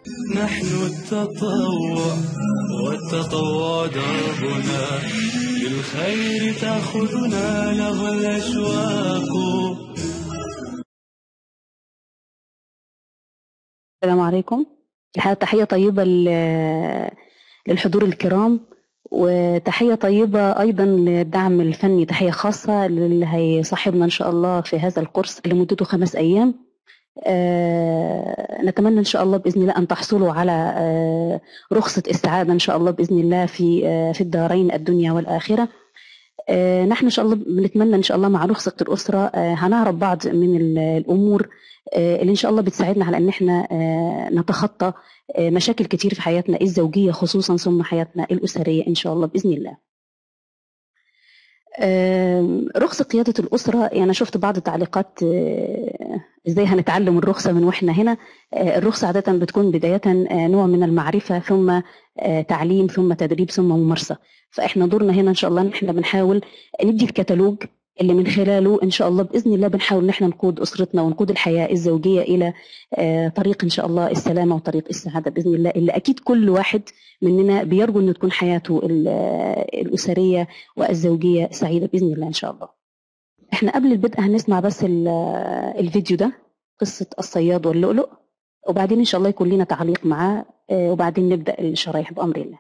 نحن التطوع والتطوع دربنا للخير تأخذنا له الأشواق السلام عليكم الحقيقة تحية طيبة ل- للحضور الكرام وتحية طيبة أيضا للدعم الفني تحية خاصة للي هيصاحبنا إن شاء الله في هذا الكورس اللي مدته خمس أيام آه، نتمنى إن شاء الله بإذن الله أن تحصلوا على آه، رخصة استعادة إن شاء الله بإذن الله في آه، في الدارين الدنيا والآخرة آه، نحن إن شاء الله بنتمنى إن شاء الله مع رخصة الأسرة آه، هنعرف بعض من ال- الأمور آه، اللي إن شاء الله بتساعدنا على إن إحنا آه، نتخطى آه، مشاكل كتير في حياتنا الزوجية خصوصا ثم حياتنا الأسرية إن شاء الله بإذن الله آم، رخصة قيادة الأسرة يعني أنا شفت بعض التعليقات آه، إزاي هنتعلم الرخصة من وإحنا هنا آه، الرخصة عادة بتكون بداية آه، نوع من المعرفة ثم آه، تعليم ثم تدريب ثم ممارسة فإحنا دورنا هنا إن شاء الله إن إحنا بنحاول ندي الكتالوج اللي من خلاله إن شاء الله بإذن الله بنحاول إن إحنا نقود أسرتنا ونقود الحياة الزوجية إلى آه، طريق إن شاء الله السلامة وطريق السعادة بإذن الله اللي أكيد كل واحد مننا بيرجو إن تكون حياته ال- آه، الأسرية والزوجية سعيدة بإذن الله إن شاء الله احنا قبل البدء هنسمع بس ال- الفيديو ده قصة الصياد واللؤلؤ وبعدين إن شاء الله يكون لنا تعليق معاه آه، وبعدين نبدأ الشرايح بأمر الله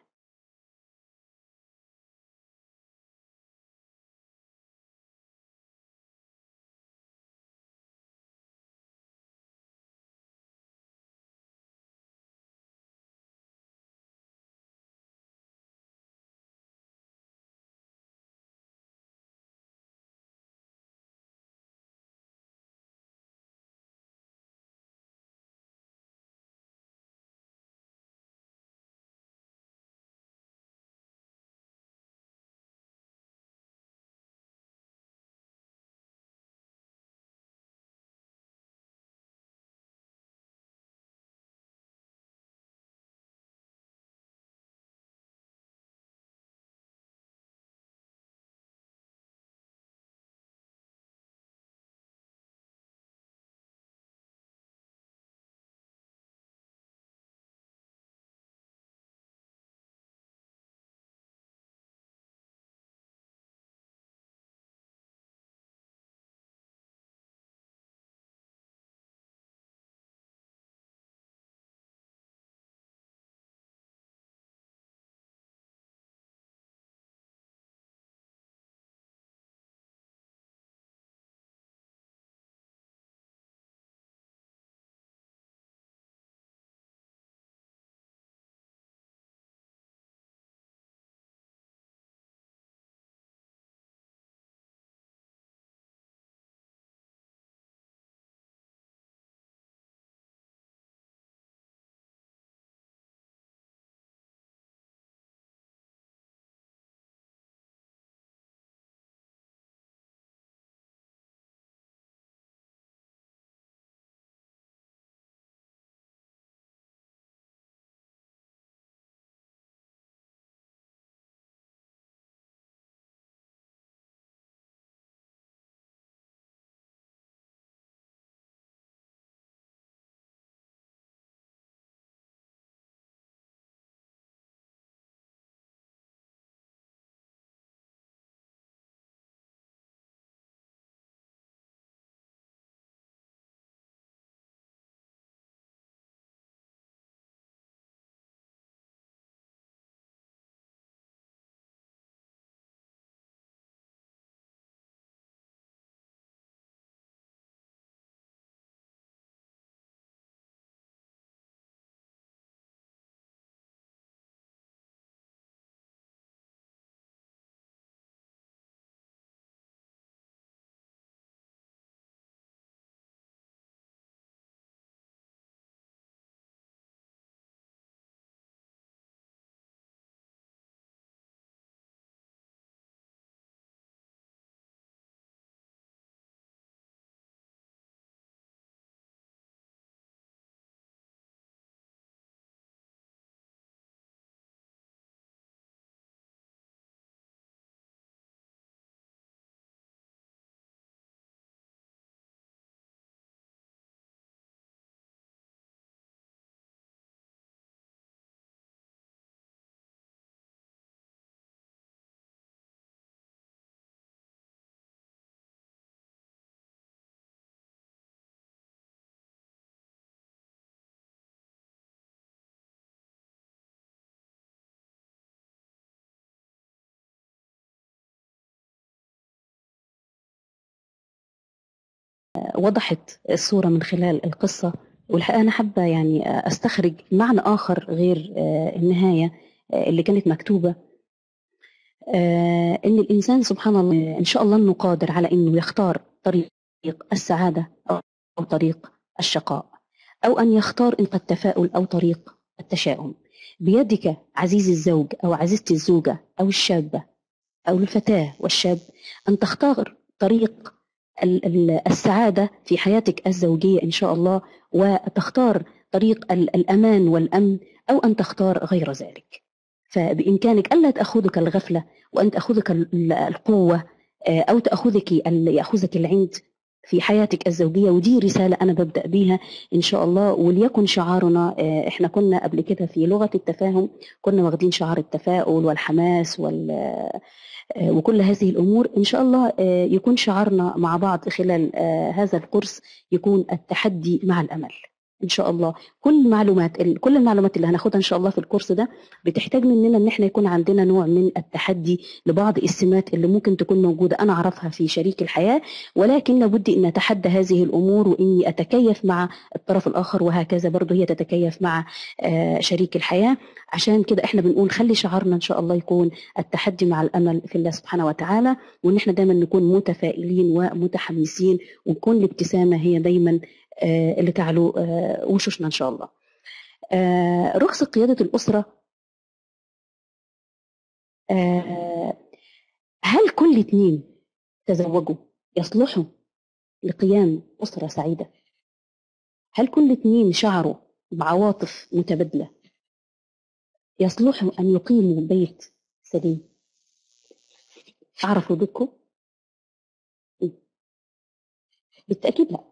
وضحت الصورة من خلال القصة والحقيقة أنا حابة يعني أستخرج معنى آخر غير آه، النهاية آه، اللي كانت مكتوبة آه، إن الإنسان سبحان الله إن شاء الله إنه قادر على إنه يختار طريق السعادة أو طريق الشقاء أو أن يختار إن التفاؤل أو طريق التشاؤم بيدك عزيزي الزوج أو عزيزتي الزوجة أو الشابة أو الفتاة والشاب أن تختار طريق السعادة في حياتك الزوجية إن شاء الله وتختار طريق الأمان والأمن أو أن تختار غير ذلك فبإمكانك ألا تأخذك الغفلة وأن تأخذك القوة آه، أو تأخذك يأخذك العند في حياتك الزوجية ودي رسالة أنا ببدأ بيها إن شاء الله وليكن شعارنا آه، إحنا كنا قبل كده في لغة التفاهم كنا واخدين شعار التفاؤل والحماس وال آه، وكل هذه الأمور إن شاء الله يكون شعارنا مع بعض خلال هذا الكورس يكون التحدي مع الأمل ان شاء الله كل معلومات كل المعلومات اللي هناخدها ان شاء الله في الكورس ده بتحتاج مننا ان احنا يكون عندنا نوع من التحدي لبعض السمات اللي ممكن تكون موجوده انا اعرفها في شريك الحياه ولكن لابد ان اتحدى هذه الامور واني اتكيف مع الطرف الاخر وهكذا برضه هي تتكيف مع آه، شريك الحياه عشان كده احنا بنقول خلي شعارنا ان شاء الله يكون التحدي مع الامل في الله سبحانه وتعالى وان احنا دايما نكون متفائلين ومتحمسين ونكون الابتسامه هي دايما آه، اللي تعلو آه، وشوشنا إن شاء الله آه، رخصة قيادة الأسرة هل كل اثنين تزوجوا يصلحوا لقيام أسرة سعيدة؟ هل كل اثنين شعروا بعواطف متبادلة يصلحوا أن يقيموا بيت سليم؟ أعرفوا ضدكم؟ بالتأكيد لا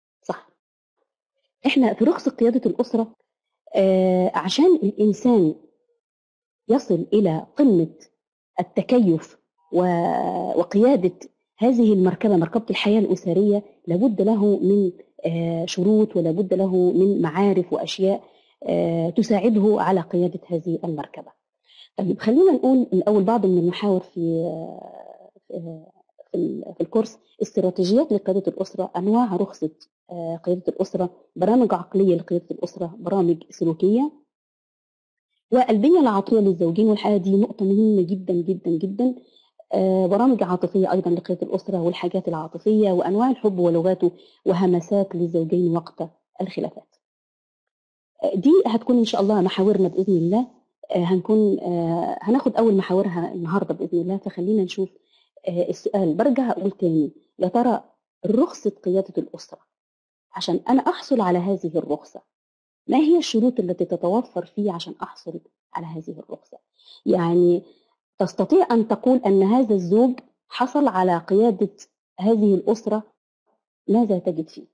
احنا في رخصة قيادة الأسرة آه عشان الإنسان يصل إلى قمة التكيف وقيادة هذه المركبة مركبة الحياة الأسرية لابد له من آه شروط ولابد له من معارف وأشياء آه تساعده على قيادة هذه المركبة طيب خلينا نقول الأول بعض من المحاور في آه، في الكورس استراتيجيات لقيادة الأسرة أنواع رخصة آه، قيادة الأسرة برامج عقلية لقيادة الأسرة برامج سلوكية والبنية العاطفية للزوجين والحقيقة دي نقطة مهمة جدا جدا جدا آه، برامج عاطفية أيضا لقيادة الأسرة والحاجات العاطفية وأنواع الحب ولغاته وهمسات للزوجين وقت الخلافات آه، دي هتكون إن شاء الله محاورنا بإذن الله هنكون هناخد أول محاورها النهاردة بإذن الله فخلينا نشوف السؤال برجع أقول تاني يا ترى رخصة قيادة الأسرة عشان أنا أحصل على هذه الرخصة ما هي الشروط التي تتوفر فيه عشان أحصل على هذه الرخصة يعني تستطيع أن تقول أن هذا الزوج حصل على قيادة هذه الأسرة ماذا تجد فيه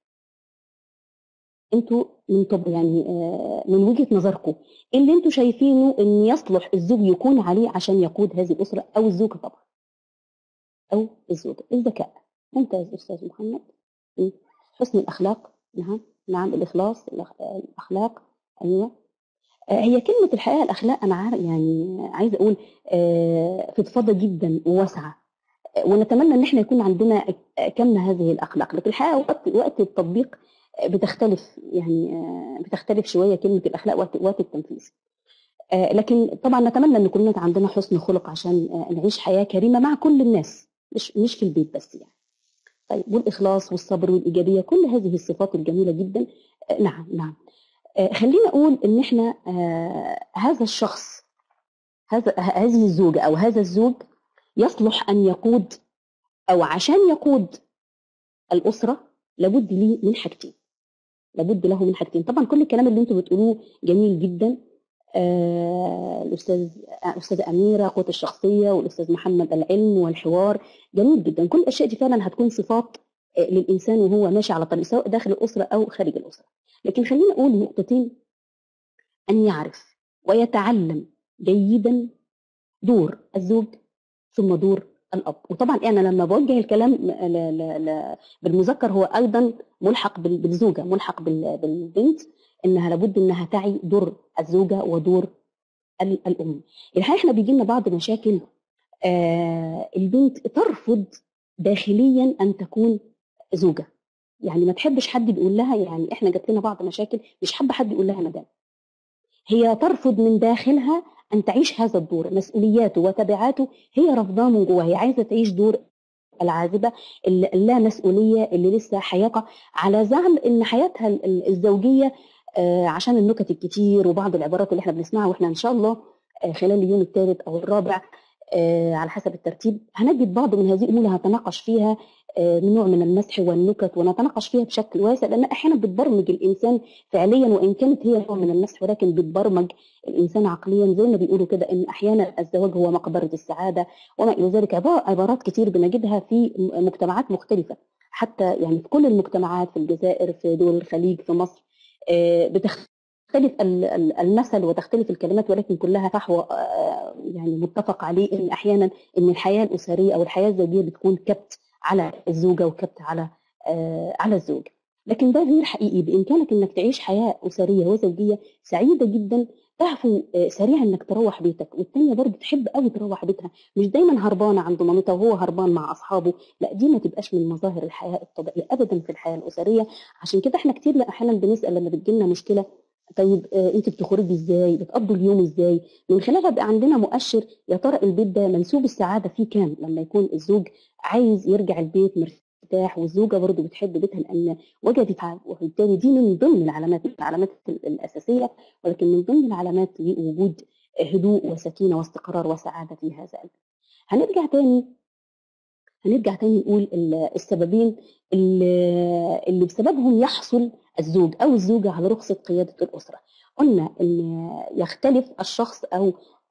انتوا من طب يعني آه، من وجهه نظركم ايه اللي انتوا شايفينه ان يصلح الزوج يكون عليه عشان يقود هذه الاسره او الزوجه طبعا او الزوجه الذكاء ممتاز استاذ محمد حسن الاخلاق نعم نعم الإخلاص الأخلاق أيوة آه، هي كلمة الحقيقة الأخلاق أنا عارف يعني عايزة أقول آه، فضفاضة جدا وواسعة آه، ونتمنى إن إحنا يكون عندنا كم هذه الأخلاق لكن الحقيقة وقت وقت التطبيق بتختلف يعني بتختلف شوية كلمة الأخلاق وقت وقت التنفيذ لكن طبعا نتمنى ان كلنا عندنا حسن خلق عشان نعيش حياه كريمه مع كل الناس مش مش في البيت بس يعني طيب والإخلاص والصبر والإيجابية كل هذه الصفات الجميلة جدا آه، نعم نعم آه، خلينا أقول إن إحنا آه، هذا الشخص هذا هذه الزوجة أو هذا الزوج يصلح أن يقود أو عشان يقود الأسرة لابد ليه من حاجتين لابد له من حاجتين طبعا كل الكلام اللي انتم بتقولوه جميل جدا آه الاستاذ الاستاذه اميره قوه الشخصيه والاستاذ محمد العلم والحوار جميل جدا كل الاشياء دي فعلا هتكون صفات آه، للانسان وهو ماشي على طريق سواء داخل الاسره او خارج الاسره لكن خلينا اقول نقطتين ان يعرف ويتعلم جيدا دور الزوج ثم دور الاب وطبعا انا لما بوجه الكلام بالمذكر هو ايضا ملحق بالزوجه ملحق بالبنت انها لابد انها تعي دور الزوجه ودور الام الحقيقه احنا بيجي لنا بعض مشاكل آه البنت ترفض داخليا ان تكون زوجه يعني ما تحبش حد يقول لها يعني احنا جات لنا بعض مشاكل مش حابه حد يقول لها مدام هي ترفض من داخلها ان تعيش هذا الدور مسؤولياته وتبعاته هي رفضاه من جواها هي عايزه تعيش دور العازبه اللي لا مسؤوليه اللي لسه حياتها على زعم ان حياتها ال- ال- الزوجيه آه، عشان النكت الكتير وبعض العبارات اللي احنا بنسمعها واحنا ان شاء الله آه، خلال اليوم الثالث او الرابع آه، على حسب الترتيب هنجد بعض من هذه الامور هنتناقش فيها آه، من نوع من المسح والنكت ونتناقش فيها بشكل واسع لان احيانا بتبرمج الانسان فعليا وان كانت هي نوع من المسح ولكن بتبرمج الانسان عقليا زي ما بيقولوا كده ان احيانا الزواج هو مقبره السعاده وما الى ذلك عبا- عبارات كتير بنجدها في م- مجتمعات مختلفه حتى يعني في كل المجتمعات في الجزائر في دول الخليج في مصر آه، بتختلف ال- ال- المثل وتختلف الكلمات ولكن كلها فحوى آه، يعني متفق عليه ان احيانا ان الحياه الاسريه او الحياه الزوجيه بتكون كبت على الزوجه وكبت على آه، على الزوج لكن ده غير حقيقي بامكانك انك تعيش حياه اسريه وزوجيه سعيده جدا تعفو آه، سريع انك تروح بيتك والتانية برضه تحب قوي تروح بيتها مش دايما هربانه عند مامتها وهو هربان مع اصحابه لا دي ما تبقاش من مظاهر الحياه الطبيعيه ابدا في الحياه الاسريه عشان كده احنا كتير لا احيانا بنسال لما بتجيلنا مشكله طيب آه، انت بتخرجي ازاي بتقضوا اليوم ازاي من خلالها بقى عندنا مؤشر يا ترى البيت ده منسوب السعاده فيه كام لما يكون الزوج عايز يرجع البيت مرتاح والزوجه برضه بتحب بيتها لان وجدت ع- وبالتالي دي من ضمن العلامات من العلامات ال- الاساسيه ولكن من ضمن العلامات لوجود هدوء وسكينه واستقرار وسعاده في هذا البيت هنرجع تاني هنرجع تاني نقول ال- السببين اللي اللي بسببهم يحصل الزوج او الزوجه على رخصه قياده الاسره قلنا ان يختلف الشخص او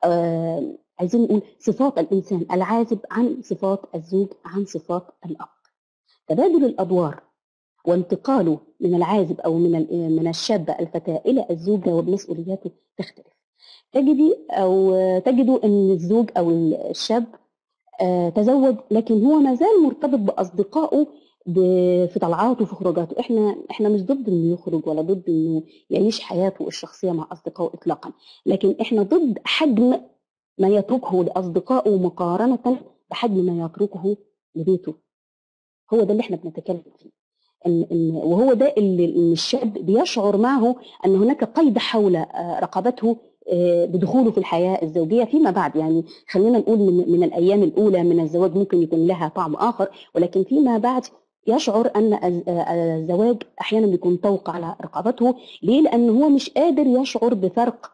آه عايزين نقول صفات الانسان العازب عن صفات الزوج عن صفات الاب تبادل الادوار وانتقاله من العازب او من ال- من الشابه الفتاه الى الزوجه وبمسؤولياته تختلف تجدي او تجدوا ان الزوج او الشاب آه، تزوج لكن هو ما زال مرتبط باصدقائه ب- في طلعاته وفي خروجاته احنا احنا مش ضد انه يخرج ولا ضد انه يعيش حياته الشخصيه مع اصدقائه اطلاقا لكن احنا ضد حجم ما يتركه لاصدقائه مقارنه بحجم ما يتركه لبيته هو ده اللي احنا بنتكلم فيه ان ان وهو ده اللي إن الشاب بيشعر معه ان هناك قيد حول آه، رقبته آه، بدخوله في الحياه الزوجيه فيما بعد يعني خلينا نقول من, من الايام الاولى من الزواج ممكن يكون لها طعم اخر ولكن فيما بعد يشعر ان الز- آه، الزواج احيانا بيكون طوق على رقبته ليه؟ لان هو مش قادر يشعر بفرق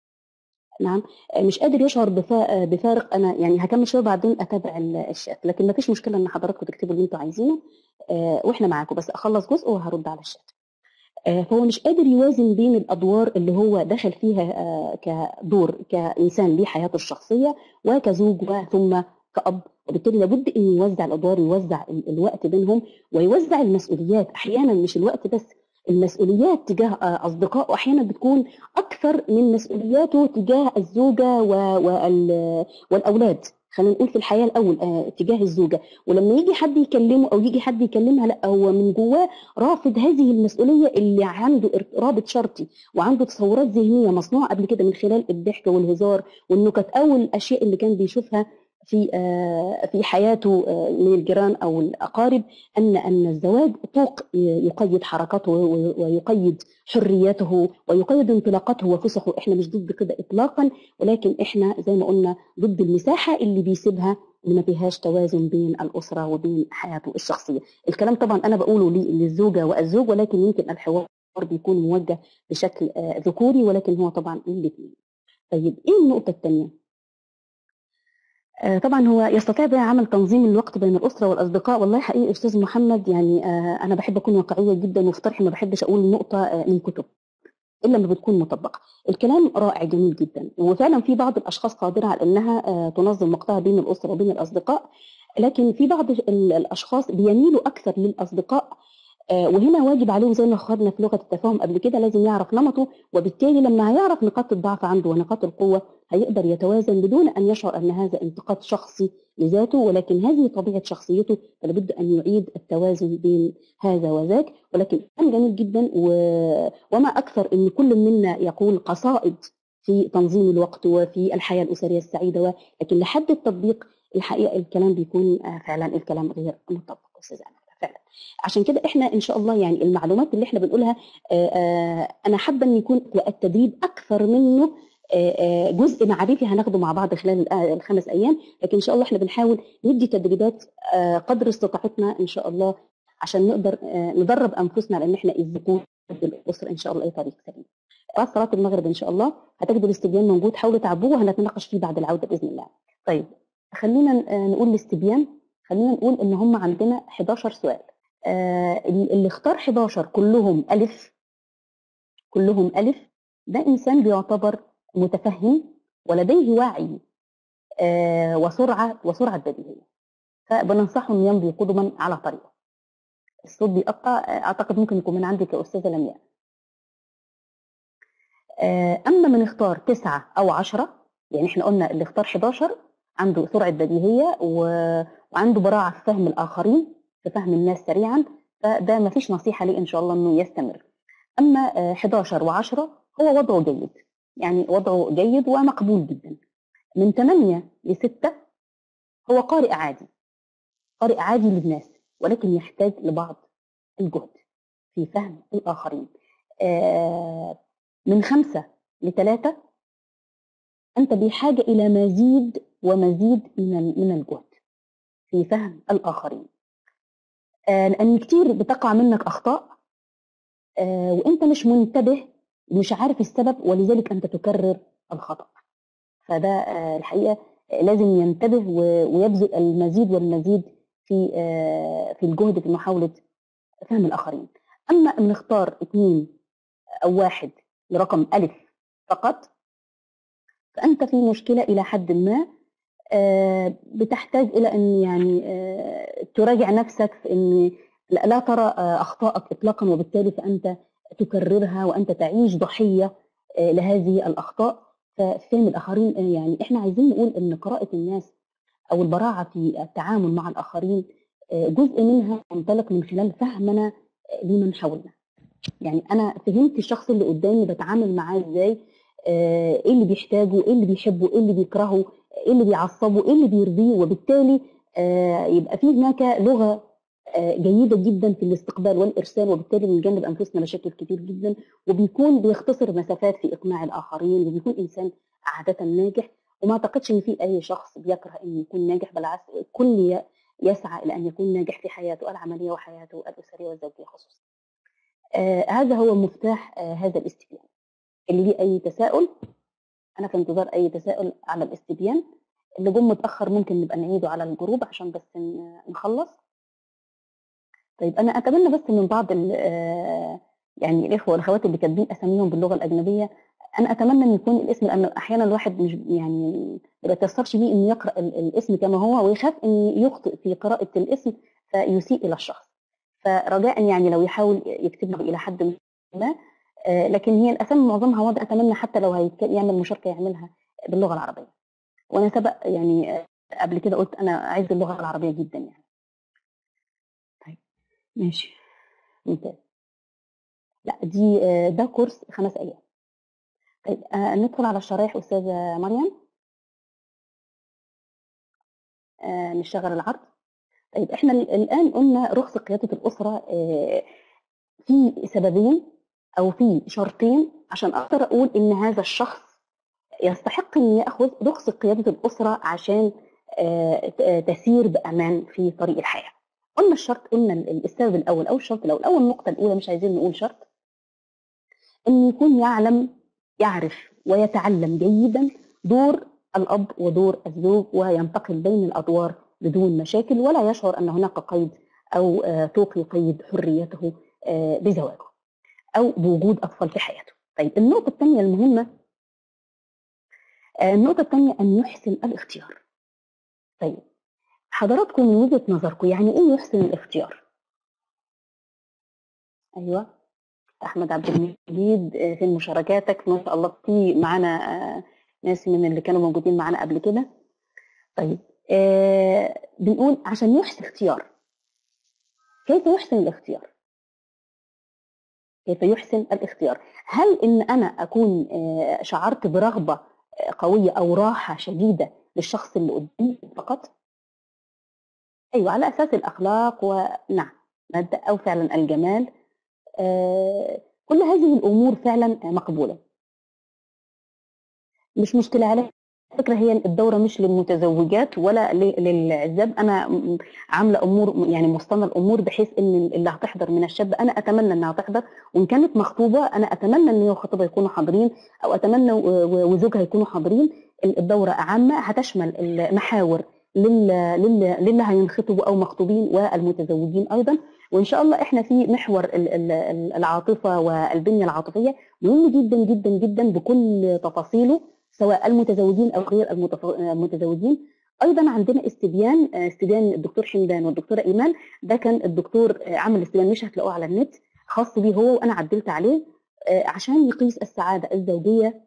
نعم آه، مش قادر يشعر بفا- آه، بفارق انا يعني هكمل شويه بعدين اتابع ال- الشات لكن ما فيش مشكله ان حضراتكم تكتبوا اللي انتوا عايزينه آه، واحنا معاكم بس اخلص جزء وهرد على الشات آه، فهو مش قادر يوازن بين الادوار اللي هو دخل فيها آه، كدور كانسان ليه حياته الشخصيه وكزوج وثم كاب وبالتالي لابد ان يوزع الادوار ويوزع ال- الوقت بينهم ويوزع المسؤوليات احيانا مش الوقت بس المسؤوليات تجاه آه، اصدقائه احيانا بتكون اكثر من مسؤولياته تجاه الزوجه و- وال- والاولاد خلينا نقول في الحياه الاول آه، تجاه الزوجه ولما يجي حد يكلمه او يجي حد يكلمها لا هو من جواه رافض هذه المسؤوليه اللي عنده ارت- رابط شرطي وعنده تصورات ذهنيه مصنوعه قبل كده من خلال الضحك والهزار والنكت او الاشياء اللي كان بيشوفها في آه، في حياته آه، من الجيران او الاقارب ان ان الزواج طوق ي- يقيد حركته و- ويقيد حريته ويقيد انطلاقته وفسحه احنا مش ضد كده اطلاقا ولكن احنا زي ما قلنا ضد المساحه اللي بيسيبها اللي ما فيهاش توازن بين الاسره وبين حياته الشخصيه الكلام طبعا انا بقوله لي- للزوجه والزوج ولكن يمكن الحوار بيكون موجه بشكل آه، ذكوري ولكن هو طبعا الاثنين طيب ايه النقطه الثانيه آه، طبعا هو يستطيع بقى عمل تنظيم الوقت بين الاسره والاصدقاء والله حقيقي استاذ محمد يعني آه، انا بحب اكون واقعيه جدا وفي طرحي ما بحبش اقول نقطه آه، من كتب الا لما بتكون مطبقه الكلام رائع جميل جدا وفعلا في بعض الاشخاص قادره على انها آه، تنظم وقتها بين الاسره وبين الاصدقاء لكن في بعض ال- الاشخاص بيميلوا اكثر للاصدقاء آه، وهنا واجب عليهم زي ما خدنا في لغه التفاهم قبل كده لازم يعرف نمطه وبالتالي لما هيعرف نقاط الضعف عنده ونقاط القوه هيقدر يتوازن بدون ان يشعر ان هذا انتقاد شخصي لذاته ولكن هذه طبيعه شخصيته فلابد ان يعيد التوازن بين هذا وذاك ولكن كان جميل جدا و... وما اكثر ان كل منا يقول قصائد في تنظيم الوقت وفي الحياه الاسريه السعيده و... لكن لحد التطبيق الحقيقه الكلام بيكون آه، فعلا الكلام غير مطبق استاذ أمل. فعلا عشان كده احنا ان شاء الله يعني المعلومات اللي احنا بنقولها آه، آه، انا حابه ان يكون التدريب اكثر منه آه، آه، جزء معرفي هناخده مع بعض خلال الآ- الخمس ايام لكن ان شاء الله احنا بنحاول ندي تدريبات آه، قدر استطاعتنا ان شاء الله عشان نقدر آه، ندرب انفسنا على ان احنا ازاي نكون الاسره ان شاء الله اي طريق سليم. بعد صلاه المغرب ان شاء الله هتجدوا الاستبيان موجود حاولوا تعبوه وهنتناقش فيه بعد العوده باذن الله. طيب خلينا آه، نقول الاستبيان خلينا نقول ان هم عندنا 11 سؤال. آه، اللي اختار 11 كلهم الف كلهم الف ده انسان بيعتبر متفهم ولديه وعي آه، وسرعه وسرعه بديهيه. فبننصحه ان يمضي قدما على طريقه. الصوت بيقطع آه، اعتقد ممكن يكون من عندك يا استاذه لمياء. آه، اما من اختار تسعة او عشرة يعني احنا قلنا اللي اختار 11 عنده سرعه بديهيه و- وعنده براعه في فهم الاخرين في فهم الناس سريعا فده ما فيش نصيحه ليه ان شاء الله انه يستمر اما آه، 11 و10 هو وضعه جيد يعني وضعه جيد ومقبول جدا من 8 ل 6 هو قارئ عادي قارئ عادي للناس ولكن يحتاج لبعض الجهد في فهم الآخرين آه، من خمسة لثلاثة أنت بحاجة إلى مزيد ومزيد من ال- من الجهد في فهم الآخرين آه، لأن كتير بتقع منك أخطاء آه، وأنت مش منتبه مش عارف السبب ولذلك أنت تكرر الخطأ فده آه، الحقيقة آه، لازم ينتبه و- ويبذل المزيد والمزيد في آه، في الجهد في محاولة فهم الآخرين أما أن نختار اثنين أو واحد لرقم ألف فقط فأنت في مشكلة إلى حد ما آه، بتحتاج إلى أن يعني آه، تراجع نفسك في أن لا لا ترى آه، أخطائك إطلاقا وبالتالي فأنت تكررها وأنت تعيش ضحية آه، لهذه الأخطاء ففهم الآخرين آه، يعني إحنا عايزين نقول أن قراءة الناس أو البراعة في التعامل مع الآخرين آه، جزء منها منطلق من خلال فهمنا آه، لمن حولنا يعني انا فهمت الشخص اللي قدامي بتعامل معاه ازاي آه، ايه اللي بيحتاجه ايه اللي بيحبه ايه اللي بيكرهه ايه اللي بيعصبه ايه اللي بيرضيه وبالتالي آه، يبقى في هناك لغه آه، جيده جدا في الاستقبال والارسال وبالتالي بنجنب انفسنا مشاكل كتير جدا وبيكون بيختصر مسافات في اقناع الاخرين وبيكون انسان عاده ناجح وما اعتقدش ان في اي شخص بيكره ان يكون ناجح بالعكس الكل ي- يسعى الى ان يكون ناجح في حياته العمليه وحياته الاسريه والزوجيه خصوصا. آه هذا هو مفتاح آه هذا الاستبيان اللي ليه اي تساؤل انا في انتظار اي تساؤل على الاستبيان اللي جم متاخر ممكن نبقى نعيده على الجروب عشان بس ن- نخلص طيب انا اتمنى بس من بعض ال- آه، يعني الاخوه والاخوات اللي كاتبين اساميهم باللغه الاجنبيه انا اتمنى ان يكون الاسم لان احيانا الواحد مش يعني ما بيتيسرش بيه انه يقرا ال- الاسم كما هو ويخاف ان يخطئ في قراءه الاسم فيسيء الى الشخص فرجاء يعني لو يحاول يكتبه الى حد ما آه، لكن هي الاسامي معظمها واضح اتمنى حتى لو هيتك- يعمل مشاركه يعملها باللغه العربيه وانا سبق يعني آه، قبل كده قلت انا عايز اللغه العربيه جدا يعني طيب ماشي ممتاز لا دي آه، ده كورس خمس ايام طيب آه، ندخل على الشرايح استاذه مريم آه، نشغل العرض طيب احنا ال- الان قلنا رخص قياده الاسره آه، في سببين او في شرطين عشان اقدر اقول ان هذا الشخص يستحق ان ياخذ رخص قياده الاسره عشان آه، ت- آه، تسير بامان في طريق الحياه. قلنا الشرط قلنا ال- السبب الاول او الشرط الاول او النقطه الاولى مش عايزين نقول شرط ان يكون يعلم يعرف ويتعلم جيدا دور الاب ودور الزوج وينتقل بين الادوار بدون مشاكل ولا يشعر ان هناك قيد او آه، توقي قيد حريته آه، بزواجه او بوجود اطفال في حياته. طيب النقطه الثانيه المهمه آه، النقطه الثانيه ان يحسن الاختيار. طيب حضراتكم من وجهه نظركم يعني ايه يحسن الاختيار؟ ايوه احمد عبد المجيد آه، فين مشاركاتك ما شاء الله في معانا آه، ناس من اللي كانوا موجودين معانا قبل كده طيب آه بنقول عشان يحسن اختيار كيف يحسن الاختيار كيف يحسن الاختيار هل ان انا اكون آه شعرت برغبه آه، قويه او راحه شديده للشخص اللي قدامي فقط ايوه على اساس الاخلاق ونعم مادة أو فعلا الجمال آه، كل هذه الأمور فعلا مقبولة مش مشكلة على فكرة هي الدورة مش للمتزوجات ولا ل- للعزاب أنا م- عاملة أمور يعني مصطنع الأمور بحيث إن اللي هتحضر من الشاب أنا أتمنى إنها تحضر وإن كانت مخطوبة أنا أتمنى إن هي وخطيبها يكونوا حاضرين أو أتمنى و- و- وزوجها يكونوا حاضرين الدورة عامة هتشمل المحاور لل- لل- للي هينخطبوا أو مخطوبين والمتزوجين أيضا وإن شاء الله إحنا في محور ال- ال- ال- العاطفة والبنية العاطفية مهم جدا جدا جدا بكل تفاصيله سواء المتزوجين او غير المتف- المتزوجين ايضا عندنا استبيان آه، استبيان الدكتور حمدان والدكتوره ايمان ده كان الدكتور آه، عمل استبيان مش هتلاقوه على النت خاص بيه هو وانا عدلت عليه آه، عشان يقيس السعاده الزوجيه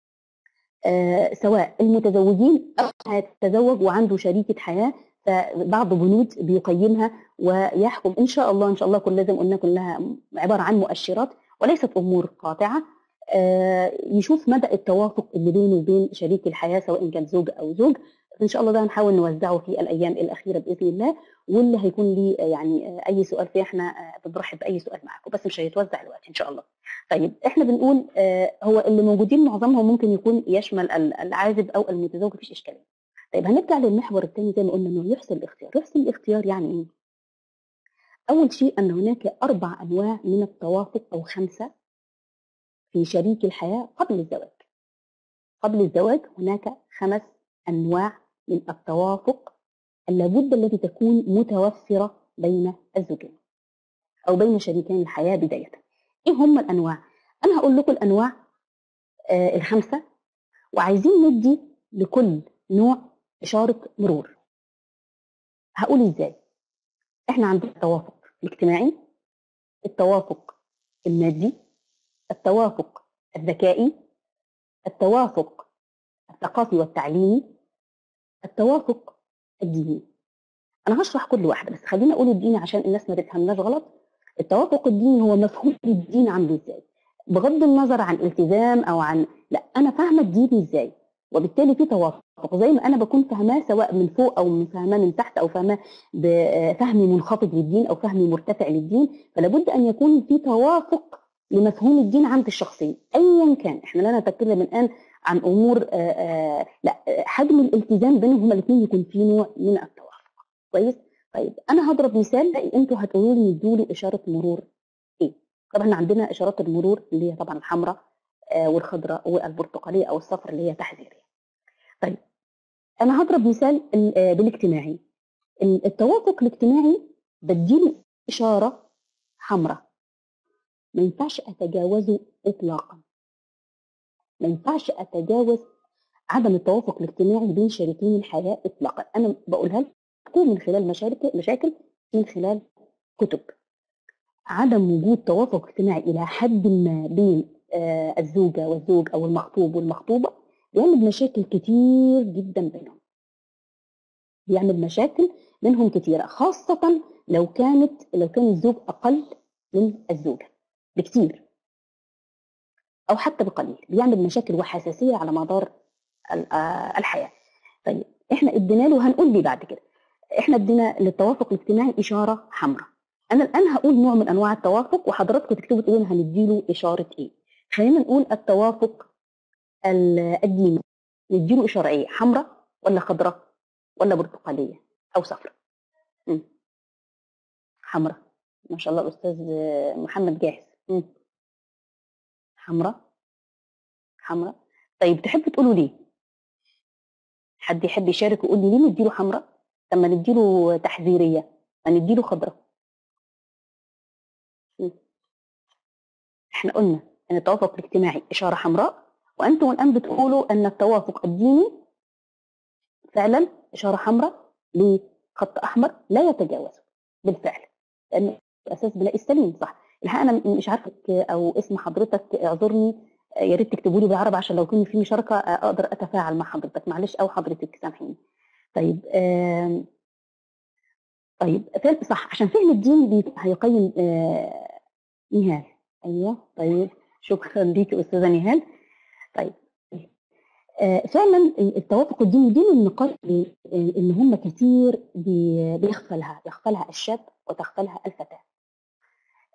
آه، سواء المتزوجين او هيتزوج وعنده شريكه حياه فبعض بنود بيقيمها ويحكم ان شاء الله ان شاء الله كل لازم قلنا كلها عباره عن مؤشرات وليست امور قاطعه آه، يشوف مدى التوافق اللي بينه وبين شريك الحياه سواء كان زوج او زوج ان شاء الله ده هنحاول نوزعه في الايام الاخيره باذن الله واللي هيكون ليه آه، يعني آه، اي سؤال فيه احنا آه، بنرحب باي سؤال معاكم بس مش هيتوزع الوقت ان شاء الله. طيب احنا بنقول آه، هو اللي موجودين معظمهم ممكن يكون يشمل ال- العازب او المتزوج مفيش اشكاليه. طيب هنرجع للمحور الثاني زي ما قلنا انه يحسن الاختيار، يحسن الاختيار يعني ايه؟ اول شيء ان هناك اربع انواع من التوافق او خمسه في شريك الحياه قبل الزواج. قبل الزواج هناك خمس انواع من التوافق اللابد التي تكون متوفره بين الزوجين او بين شريكين الحياه بدايه. ايه هم الانواع؟ انا هقول لكم الانواع آه الخمسه وعايزين ندي لكل نوع اشاره مرور. هقول ازاي؟ احنا عندنا التوافق الاجتماعي، التوافق المادي، التوافق الذكائي، التوافق الثقافي والتعليمي، التوافق الديني. انا هشرح كل واحده بس خليني اقول الدين عشان الناس ما تفهمناش غلط. التوافق الديني هو مفهوم الدين عامل ازاي؟ بغض النظر عن التزام او عن لا انا فاهمه الدين ازاي وبالتالي في توافق زي ما انا بكون فاهماه سواء من فوق او من فاهماه من تحت او فاهماه بفهمي منخفض للدين او فهمي مرتفع للدين فلابد ان يكون في توافق لمفهوم الدين عند الشخصين ايا كان احنا لا نتكلم الان عن امور آآ آآ لا حجم الالتزام بينهم هما الاثنين يكون في نوع من التوافق كويس طيب انا هضرب مثال انتوا هتقولوا لي ندوا له اشاره مرور ايه طبعا عندنا اشارات المرور اللي هي طبعا الحمراء آه، والخضراء والبرتقاليه او الصفر اللي هي تحذيريه طيب انا هضرب مثال ال- آه، بالاجتماعي ال- التوافق الاجتماعي بديله اشاره حمراء ما ينفعش اتجاوزه اطلاقا ما ينفعش اتجاوز عدم التوافق الاجتماعي بين شريكين الحياه اطلاقا انا بقولها لكم من خلال مشاكل مشاكل من خلال كتب عدم وجود توافق اجتماعي الى حد ما بين آه، الزوجه والزوج او المخطوب والمخطوبه بيعمل مشاكل كتير جدا بينهم بيعمل مشاكل بينهم كتيره خاصه لو كانت لو كان الزوج اقل من الزوجه بكتير او حتى بقليل بيعمل مشاكل وحساسيه على مدار ال- آه، الحياه طيب احنا ادينا له هنقول ليه بعد كده احنا ادينا للتوافق الاجتماعي اشاره حمراء انا الان هقول نوع من انواع التوافق وحضراتكم تكتبوا تقولوا هنديله اشاره ايه خلينا نقول التوافق ال- الديني نديله اشاره ايه حمراء ولا خضراء ولا برتقاليه او صفراء مم. حمراء ما شاء الله الاستاذ محمد جاهز مم. حمراء حمراء طيب تحبوا تقولوا ليه حد يحب يشارك ويقول لي ليه نديله حمراء طب ما نديله تحذيريه ما نديله خضراء مم. احنا قلنا ان التوافق الاجتماعي اشاره حمراء وانتم الان بتقولوا ان التوافق الديني فعلا اشاره حمراء لخط احمر لا يتجاوزه بالفعل لان الاساس بلاقي السليم صح الحقيقه انا مش عارفه او اسم حضرتك اعذرني يا ريت تكتبوا لي بالعربي عشان لو كان في مشاركه اقدر اتفاعل مع حضرتك معلش او حضرتك سامحيني طيب آم، طيب فعلا صح عشان فهم الدين بي- هيقيم آه، نهال ايوه طيب شكرا ليك استاذه نهال طيب آه، فعلا التوافق الديني دي من النقاط اللي- ان هم كتير بي- بيغفلها يغفلها الشاب وتغفلها الفتاه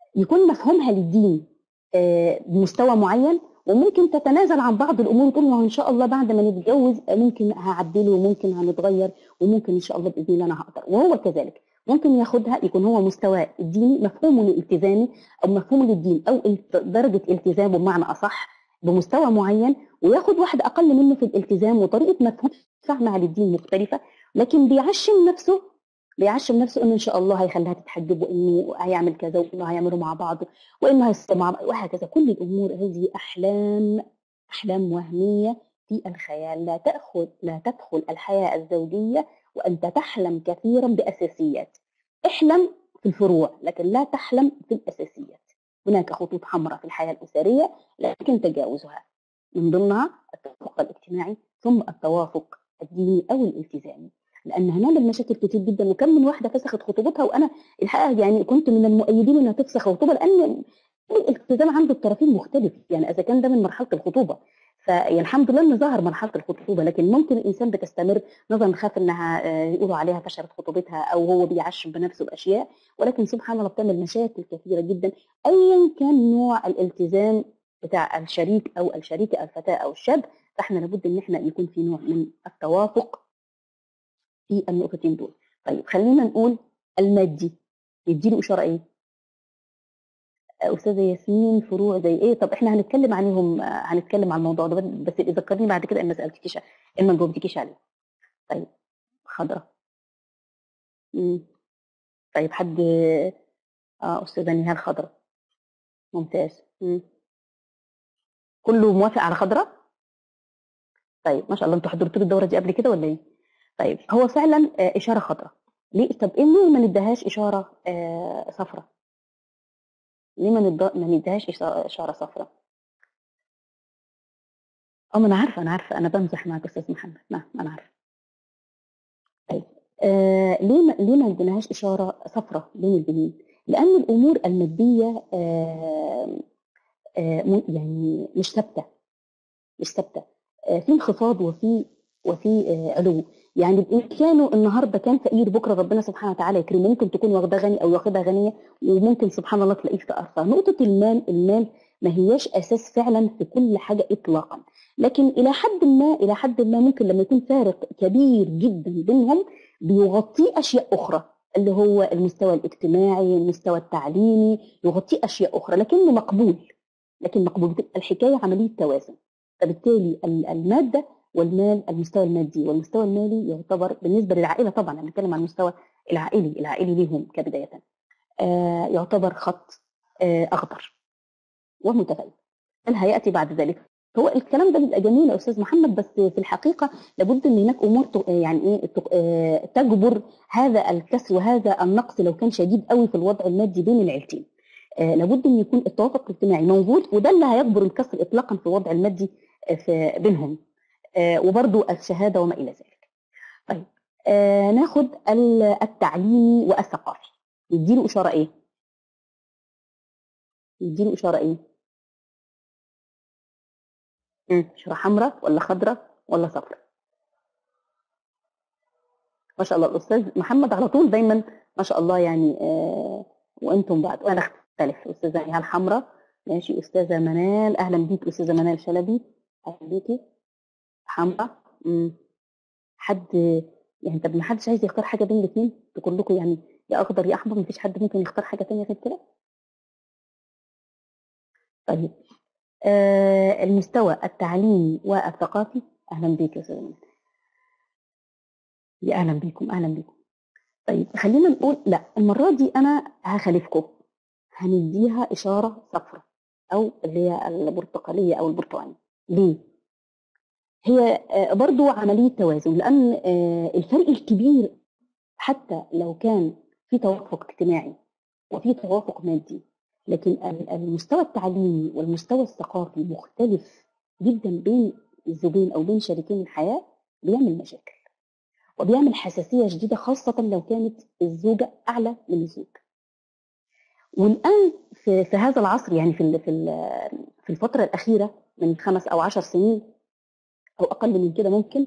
يكون مفهومها للدين آه، بمستوى معين وممكن تتنازل عن بعض الامور وتقول ما هو ان شاء الله بعد ما نتجوز ممكن هعدله وممكن هنتغير وممكن ان شاء الله باذن الله انا هقدر وهو كذلك ممكن ياخدها يكون هو مستوى الديني مفهومه للالتزامي او مفهومه للدين او الت- درجه التزامه بمعنى اصح بمستوى معين وياخد واحد اقل منه في الالتزام وطريقه مفهوم فهمها للدين مختلفه لكن بيعشم نفسه بيعشم نفسه انه ان شاء الله هيخليها تتحجب وانه هيعمل كذا وانه هيعملوا مع بعض وانه هيصير مع بعض وهكذا كل الامور هذه احلام احلام وهميه في الخيال لا تاخذ لا تدخل الحياه الزوجيه وانت تحلم كثيرا باساسيات احلم في الفروع لكن لا تحلم في الاساسيات هناك خطوط حمراء في الحياه الاسريه لكن تجاوزها من ضمنها التوافق الاجتماعي ثم التوافق الديني او الالتزامي لان هنعمل مشاكل كتير جدا وكم من واحده فسخت خطوبتها وانا الحقيقه يعني كنت من المؤيدين انها تفسخ الخطوبه لان الالتزام عند الطرفين مختلف يعني اذا كان ده من مرحله الخطوبه فالحمد لله ان ظهر مرحله الخطوبه لكن ممكن الانسان بتستمر نظرا خاف انها آه، يقولوا عليها فشلت خطوبتها او هو بيعشم بنفسه باشياء ولكن سبحان الله بتعمل مشاكل كثيره جدا ايا كان نوع الالتزام بتاع الشريك او الشريكه الفتاه او الشاب فاحنا لابد ان احنا يكون في نوع من التوافق في النقطتين دول طيب خلينا نقول المادي يديله اشاره ايه استاذه ياسمين فروع زي ايه طب احنا هنتكلم عليهم آه، هنتكلم عن الموضوع ده بس ذكرني بعد كده ان ما سالتكيش ان ما جاوبتكيش عليه طيب خضرة مم. طيب حد اه استاذه نهال خضرة ممتاز مم. كله موافق على خضرة طيب ما شاء الله انتوا حضرتوا الدوره دي قبل كده ولا ايه طيب هو فعلا آه، اشاره خضراء ليه طب ايه ليه ما نديهاش اشاره آه صفراء ليه ما ند- ما نديهاش إشا- اشاره صفراء اه ما انا عارفه انا عارفه انا بمزح معاك استاذ محمد نعم انا عارفه طيب آه ليه ما ليه ما نديناهاش اشاره صفراء بين البنين لان الامور الماديه آه آه م- يعني مش ثابته مش ثابته آه، في انخفاض وفي وفي آه، علو يعني بامكانه النهارده كان فقير بكره ربنا سبحانه وتعالى يكرمه ممكن تكون واخده غني او واخدها غنيه وممكن سبحان الله تلاقيه في ارثى نقطه المال المال ما هياش اساس فعلا في كل حاجه اطلاقا لكن الى حد ما الى حد ما ممكن لما يكون فارق كبير جدا بينهم بيغطيه اشياء اخرى اللي هو المستوى الاجتماعي المستوى التعليمي يغطيه اشياء اخرى لكنه مقبول لكن مقبول بتبقى الحكايه عمليه توازن فبالتالي ال- الماده والمال المستوى المادي والمستوى المالي يعتبر بالنسبه للعائله طبعا انا بتكلم عن المستوى العائلي العائلي ليهم كبدايه آه يعتبر خط آه اخضر ومتفائل هل هياتي بعد ذلك هو الكلام ده بيبقى جميل يا استاذ محمد بس في الحقيقه لابد ان هناك امور ت- يعني ايه ت- آه، تجبر هذا الكسر وهذا النقص لو كان شديد قوي في الوضع المادي بين العيلتين آه، لابد ان يكون التوافق الاجتماعي موجود وده اللي هيجبر الكسر اطلاقا في الوضع المادي آه، في بينهم آه، وبرضو الشهاده وما الى ذلك. طيب آه، ناخد ال- التعليمي والثقافي يديله اشاره ايه؟ يديله اشاره ايه؟ مم، اشاره حمراء ولا خضراء ولا صفراء؟ ما شاء الله الاستاذ محمد على طول دايما ما شاء الله يعني آه وانتم بعد وانا اختلف استاذه نهال حمراء ماشي استاذه منال اهلا بيك استاذه منال شلبي اهلا بيكي حمراء مم. حد يعني طب ما حدش عايز يختار حاجه بين الاثنين كلكم يعني يا اخضر يا احمر مفيش حد ممكن يختار حاجه ثانيه غير كده طيب آه المستوى التعليمي والثقافي اهلا بيك يا استاذه منال يا اهلا بيكم اهلا بيكم طيب خلينا نقول لا المره دي انا هخالفكم هنديها اشاره صفراء او اللي هي البرتقاليه او البرتقالي ليه هي آه، برضو عمليه توازن لان آه، الفرق الكبير حتى لو كان في توافق اجتماعي وفي توافق مادي لكن ال- المستوى التعليمي والمستوى الثقافي مختلف جدا بين الزوجين او بين شريكين الحياه بيعمل مشاكل وبيعمل حساسيه شديده خاصه لو كانت الزوجه اعلى من الزوج. والان في, في هذا العصر يعني في ال- في ال- في الفتره الاخيره من خمس او عشر سنين او اقل من كده ممكن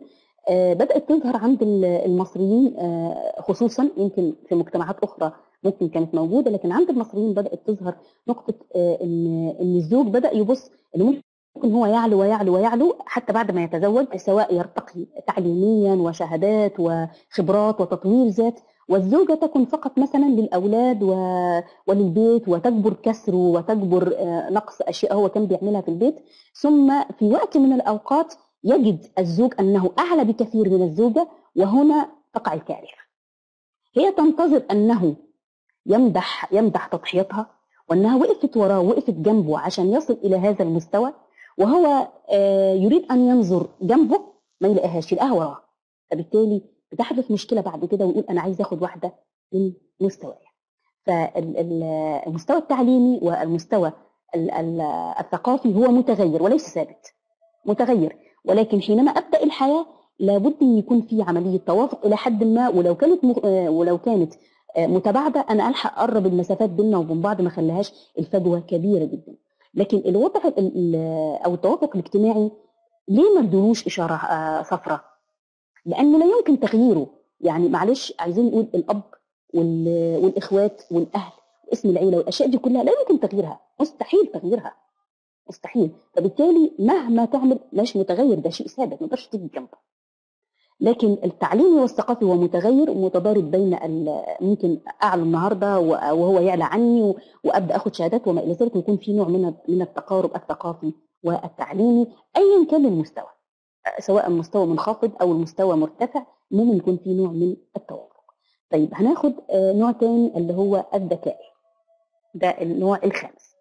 آه، بدات تظهر عند ال- المصريين آه، خصوصا يمكن في مجتمعات اخرى ممكن كانت موجوده لكن عند المصريين بدات تظهر نقطه آه، ان ان الزوج بدا يبص انه ممكن هو يعلو ويعلو ويعلو حتى بعد ما يتزوج سواء يرتقي تعليميا وشهادات وخبرات وتطوير ذات والزوجة تكن فقط مثلا للأولاد و... وللبيت وتجبر كسره وتجبر آه، نقص أشياء هو كان بيعملها في البيت ثم في وقت من الأوقات يجد الزوج أنه أعلى بكثير من الزوجة وهنا تقع الكارثة هي تنتظر أنه يمدح يمدح تضحيتها وأنها وقفت وراه وقفت جنبه عشان يصل إلى هذا المستوى وهو آه، يريد أن ينظر جنبه ما يلاقيهاش يلاقيها وراه فبالتالي بتحدث مشكلة بعد كده ويقول أنا عايز آخد واحدة من مستواي فالمستوى التعليمي والمستوى ال- ال- الثقافي هو متغير وليس ثابت متغير ولكن حينما ابدا الحياه لابد ان يكون في عمليه توافق الى حد ما ولو كانت م... آه، ولو كانت آه، متباعده انا الحق اقرب المسافات بيننا وبين بعض ما خليهاش الفجوه كبيره جدا لكن الوضع ال- ال- او التوافق الاجتماعي ليه ما ادولوش اشاره آه، صفراء لانه لا يمكن تغييره يعني معلش عايزين نقول الاب وال- والاخوات والاهل واسم العيله والاشياء دي كلها لا يمكن تغييرها مستحيل تغييرها مستحيل فبالتالي مهما تعمل مش متغير ده شيء ثابت ما تقدرش تيجي جنبه لكن التعليمي والثقافي هو متغير ومتضارب بين ال- ممكن اعلى النهارده و- وهو يعلى عني و- وابدا اخد شهادات وما الى ذلك ويكون في نوع من من التقارب الثقافي والتعليمي ايا كان المستوى سواء مستوى منخفض او المستوى مرتفع المهم يكون في نوع من التوافق طيب هناخد آه، نوع تاني اللي هو الذكاء ده النوع الخامس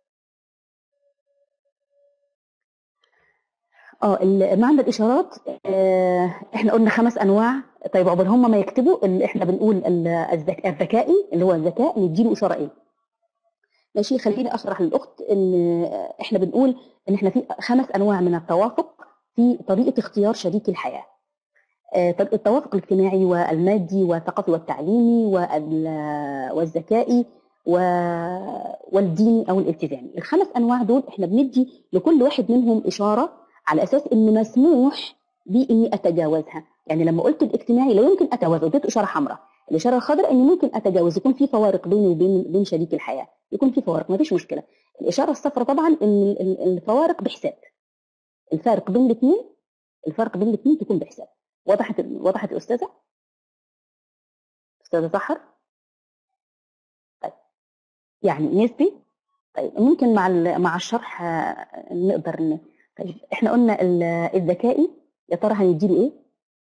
اه ال- معنى الاشارات آه، احنا قلنا خمس انواع طيب عقبال هم ما يكتبوا اللي احنا بنقول ال- الذك- الذكائي اللي هو الذكاء نديله اشاره ايه ماشي خليني اشرح للاخت ان احنا بنقول ان احنا في خمس انواع من التوافق في طريقه اختيار شريك الحياه آه، طريقة التوافق الاجتماعي والمادي والثقافي والتعليمي وال- والذكائي و- والديني او الالتزامي الخمس انواع دول احنا بندي لكل واحد منهم اشاره على اساس ان مسموح بي اني اتجاوزها يعني لما قلت الاجتماعي لا يمكن اتجاوزه اديت اشاره حمراء الاشاره الخضراء اني ممكن اتجاوز يكون في فوارق بيني وبين بين شريك الحياه يكون في فوارق ما فيش مشكله الاشاره الصفراء طبعا ان ال- ال- الفوارق بحساب الفارق بين الاثنين الفرق بين الاثنين تكون بحساب وضحت وضحت الاستاذه استاذه سحر طيب يعني نسبي طيب ممكن مع ال- مع الشرح آه، نقدر ن... طيب احنا قلنا ال- الذكائي يا ترى هنديله ايه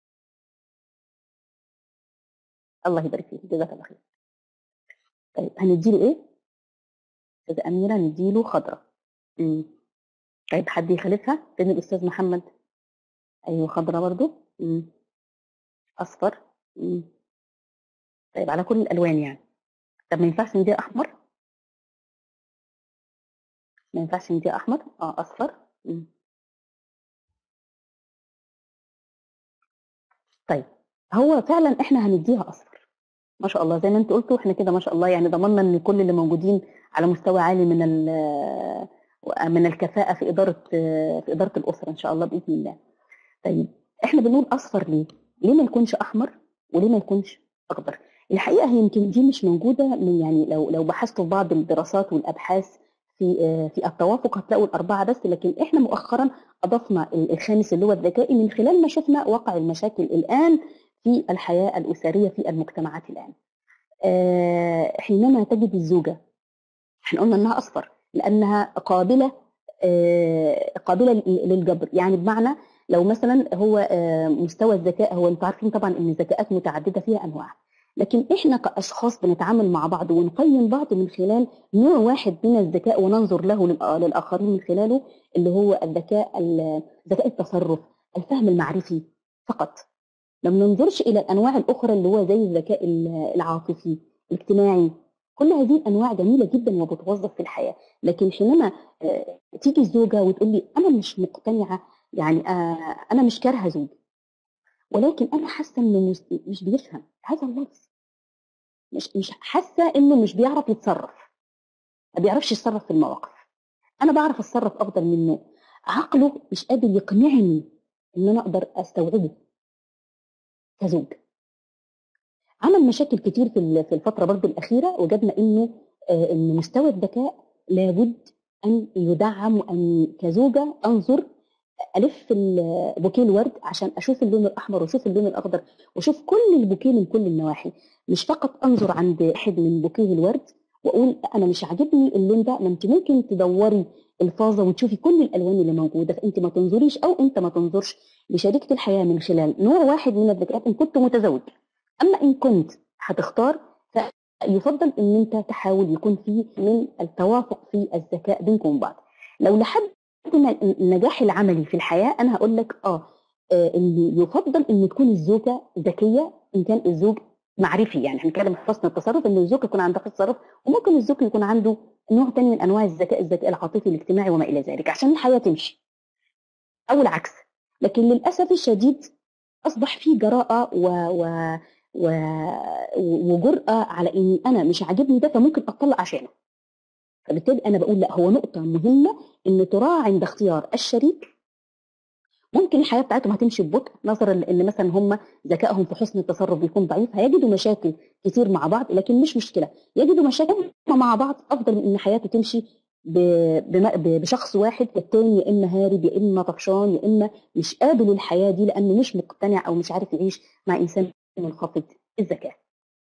الله يبارك فيك جزاك الله خير طيب هنديله ايه استاذه اميره نديله خضراء امم طيب حد يخالفها فين الاستاذ محمد ايوه خضراء برضو امم اصفر امم طيب على كل الالوان يعني طب ما ينفعش نديها احمر ما ينفعش نديها احمر اه اصفر مم. طيب هو فعلا احنا هنديها اصفر ما شاء الله زي ما انت قلتوا احنا كده ما شاء الله يعني ضمننا ان كل اللي موجودين على مستوى عالي من ال- من الكفاءة في إدارة في إدارة الأسرة إن شاء الله بإذن الله. طيب احنا بنقول أصفر ليه؟ ليه ما يكونش أحمر وليه ما يكونش أخضر؟ الحقيقة هي يمكن دي مش موجودة من يعني لو لو بحثتوا في بعض الدراسات والأبحاث في في التوافق هتلاقوا الأربعة بس لكن احنا مؤخرا أضفنا الخامس اللي هو الذكائي من خلال ما شفنا واقع المشاكل الآن في الحياة الأسرية في المجتمعات الآن. آه، حينما تجد الزوجة احنا قلنا انها اصفر لانها قابله آه، قابله للجبر يعني بمعنى لو مثلا هو آه، مستوى الذكاء هو انتوا عارفين طبعا ان الذكاءات متعدده فيها انواع لكن احنا كاشخاص بنتعامل مع بعض ونقيم بعض من خلال نوع واحد من الذكاء وننظر له للآ- للاخرين من خلاله اللي هو الذكاء ال- ذكاء التصرف الفهم المعرفي فقط ما بننظرش الى الانواع الاخرى اللي هو زي الذكاء ال- العاطفي الاجتماعي كل هذه الانواع جميله جدا وبتوظف في الحياه لكن حينما آه، تيجي الزوجه وتقول لي انا مش مقتنعه يعني آه، انا مش كارهه زوجي ولكن انا حاسه انه مش, مش بيفهم هذا اللفظ مش مش حاسه انه مش بيعرف يتصرف ما بيعرفش يتصرف في المواقف انا بعرف اتصرف افضل منه عقله مش قادر يقنعني ان انا اقدر استوعبه كزوج عمل مشاكل كتير في ال- في الفتره برضو الاخيره وجدنا انه آه، ان مستوى الذكاء لابد ان يدعم وان كزوجه انظر الف ال- بوكيه الورد عشان اشوف اللون الاحمر واشوف اللون الاخضر واشوف كل البوكيه من كل النواحي مش فقط انظر عند واحد من بوكيه الورد واقول انا مش عاجبني اللون ده ما انت ممكن تدوري الفازه وتشوفي كل الالوان اللي موجوده فانت ما تنظريش او انت ما تنظرش لشريكه الحياه من خلال نوع واحد من الذكاء ان كنت متزوج اما ان كنت هتختار فيفضل ان انت تحاول يكون في من التوافق في الذكاء بينكم وبين بعض لو لحد ما النجاح العملي في الحياه انا هقول لك اه آه، ان يفضل ان تكون الزوجه ذكيه ان كان الزوج معرفي يعني هنتكلم في حسن التصرف ان الزوج يكون عنده حسن تصرف وممكن الزوج يكون عنده نوع تاني من انواع الذكاء الذكاء العاطفي الاجتماعي وما الى ذلك عشان الحياه تمشي او العكس لكن للاسف الشديد اصبح في جراءه و, و... و... وجرأة على اني انا مش عاجبني ده فممكن اطلق عشانه فبالتالي انا بقول لا هو نقطه مهمه ان تراعى عند اختيار الشريك ممكن الحياه بتاعتهم هتمشي ببطء نظرا لان مثلا هم ذكائهم في حسن التصرف بيكون ضعيف هيجدوا مشاكل كتير مع بعض لكن مش مشكله يجدوا مشاكل مع بعض افضل من ان حياته تمشي ب- بم- ب- بشخص واحد والتاني يا اما هارب يا اما طفشان يا اما مش قابل الحياه دي لانه مش مقتنع او مش عارف يعيش مع انسان منخفض الذكاء.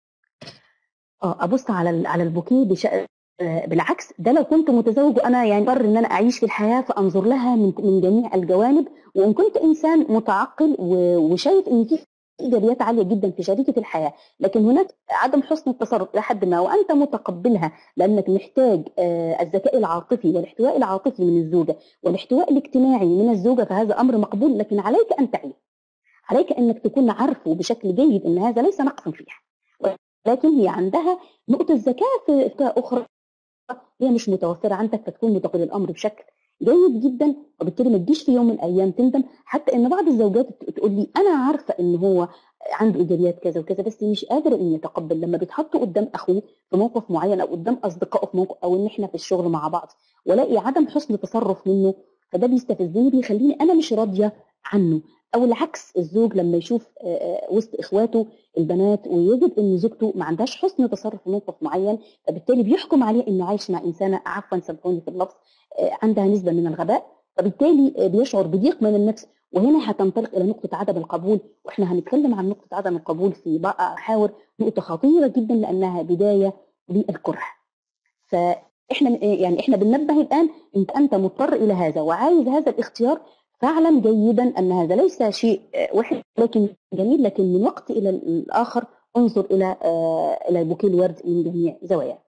اه ابص على ال- على البوكيه بش... آه، بالعكس ده لو كنت متزوج وانا يعني اضطر ان انا اعيش في الحياه فانظر لها من من جميع الجوانب وان كنت انسان متعقل و- وشايف ان في ايجابيات عاليه جدا في شريكه الحياه لكن هناك عدم حسن التصرف الى حد ما وانت متقبلها لانك محتاج آه، الذكاء العاطفي والاحتواء العاطفي من الزوجه والاحتواء الاجتماعي من الزوجه فهذا امر مقبول لكن عليك ان تعي عليك انك تكون عارفه بشكل جيد ان هذا ليس نقصا فيها ولكن هي عندها نقطه ذكاء في فئه اخرى هي مش متوفره عندك فتكون متقبل الامر بشكل جيد جدا وبالتالي ما تجيش في يوم من الايام تندم حتى ان بعض الزوجات تقول لي انا عارفه ان هو عنده ايجابيات كذا وكذا بس مش قادر ان يتقبل لما بيتحط قدام اخوه في موقف معين او قدام اصدقائه في موقف او ان احنا في الشغل مع بعض والاقي عدم حسن تصرف منه فده بيستفزني بيخليني انا مش راضيه عنه او العكس الزوج لما يشوف آه، آه، وسط اخواته البنات ويجد ان زوجته ما عندهاش حسن تصرف في موقف معين فبالتالي بيحكم عليه انه عايش مع انسانه عفوا سامحوني في اللفظ آه، عندها نسبه من الغباء فبالتالي آه، بيشعر بضيق من النفس وهنا هتنطلق الى نقطه عدم القبول واحنا هنتكلم عن نقطه عدم القبول في بقى محاور نقطه خطيره جدا لانها بدايه للكره فاحنا آه، يعني احنا بننبه الان انت انت مضطر الى هذا وعايز هذا الاختيار فاعلم جيدا ان هذا ليس شيء آه، وحش لكن جميل لكن من وقت الى الاخر انظر الى آه، الى بوكيه الورد من جميع زواياه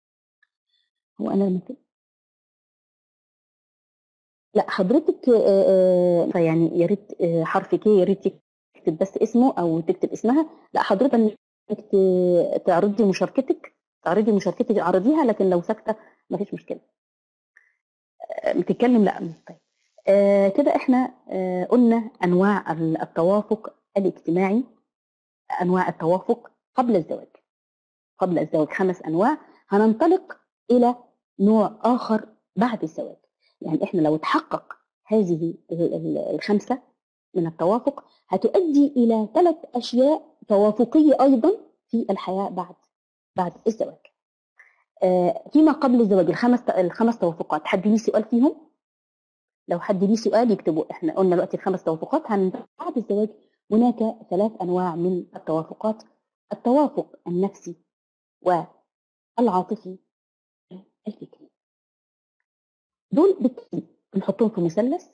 هو انا لما كده لا حضرتك آه، آه، يعني يا ريت آه، حرف كي يا ريت تكتب بس اسمه او تكتب اسمها لا حضرتك انك ت- تعرضي مشاركتك تعرضي مشاركتك عرضيها لكن لو ساكته ما فيش مشكله آه، بتتكلم لا طيب آه، كده احنا آه، قلنا انواع ال- التوافق الاجتماعي انواع التوافق قبل الزواج قبل الزواج خمس انواع هننطلق الى نوع اخر بعد الزواج يعني احنا لو تحقق هذه ال- ال- الخمسه من التوافق هتؤدي الى ثلاث اشياء توافقيه ايضا في الحياه بعد بعد الزواج. آه، فيما قبل الزواج الخمس الخمس توافقات حد ليه سؤال فيهم؟ لو حد ليه سؤال يكتبوا احنا قلنا دلوقتي الخمس توافقات هن بعد الزواج هناك ثلاث انواع من التوافقات التوافق النفسي والعاطفي الفكري. دول بالترتيب بنحطهم في مثلث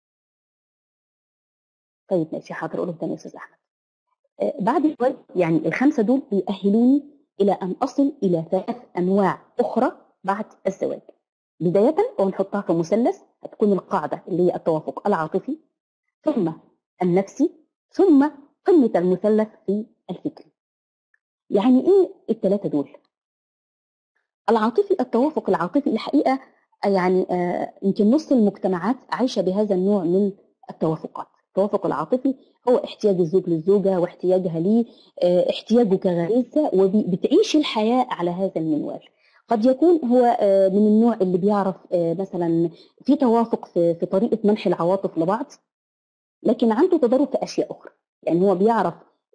طيب ماشي حاضر اقولهم تاني يا استاذ احمد آه، بعد الزواج يعني الخمسه دول بيأهلوني الى ان اصل الى ثلاث انواع اخرى بعد الزواج بدايه ونحطها في مثلث هتكون القاعده اللي هي التوافق العاطفي ثم النفسي ثم قمه المثلث في الفكري يعني ايه الثلاثه دول العاطفي التوافق العاطفي الحقيقه يعني آه، يمكن نص المجتمعات عايشه بهذا النوع من التوافقات التوافق العاطفي هو احتياج الزوج للزوجه واحتياجها ليه آه، احتياجه كغريزه وبتعيش الحياه على هذا المنوال قد يكون هو آه، من النوع اللي بيعرف آه، مثلا في توافق في في طريقه منح العواطف لبعض لكن عنده تضارب في اشياء اخرى يعني هو بيعرف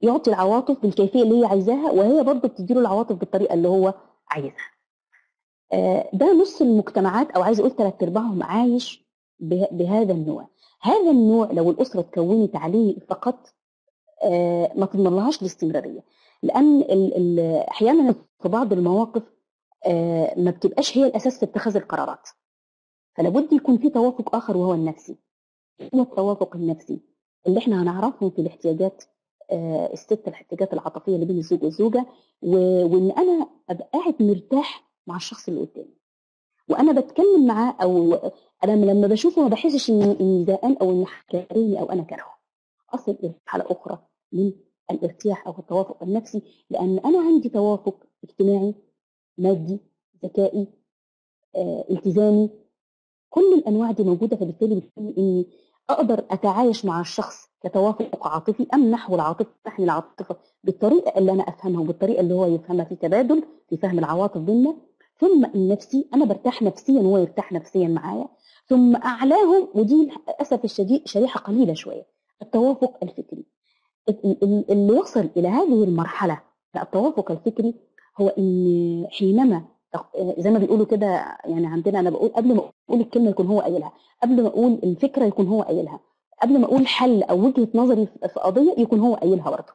يعطي العواطف بالكيفيه اللي هي عايزاها وهي برضه بتديله العواطف بالطريقه اللي هو عايزها آه، ده نص المجتمعات او عايز اقول ثلاث ارباعهم عايش به- بهذا النوع هذا النوع لو الاسره اتكونت عليه فقط آه، ما تضمنلهاش الاستمراريه لان ال- ال- احيانا في بعض المواقف آه، ما بتبقاش هي الاساس في اتخاذ القرارات فلا بد يكون في توافق اخر وهو النفسي هو التوافق النفسي اللي احنا هنعرفه في الاحتياجات آه، الست الاحتياجات العاطفيه اللي بين الزوج والزوجه و- وان انا ابقى قاعد مرتاح مع الشخص اللي قدامي وانا بتكلم معاه او انا لما بشوفه ما بحسش اني اني زهقان او اني كارهني او انا كارهه اصل الى حاله اخرى من الارتياح او التوافق النفسي لان انا عندي توافق اجتماعي مادي ذكائي آه، التزامي كل الانواع دي موجوده فبالتالي بتقول اني اقدر اتعايش مع الشخص كتوافق عاطفي امنح والعاطفه تحمل العاطفه بالطريقه اللي انا افهمها وبالطريقه اللي هو يفهمها في تبادل في فهم العواطف بيننا ثم النفسي انا برتاح نفسيا وهو يرتاح نفسيا معايا ثم اعلاهم ودي للاسف الشديد شريحه قليله شويه التوافق الفكري ال- ال- اللي وصل الى هذه المرحله لا، التوافق الفكري هو ان حينما تق- زي ما بيقولوا كده يعني عندنا انا بقول قبل ما اقول الكلمه يكون هو قايلها قبل ما اقول الفكره يكون هو قايلها قبل ما اقول حل او وجهه نظري في في قضيه يكون هو قايلها برضه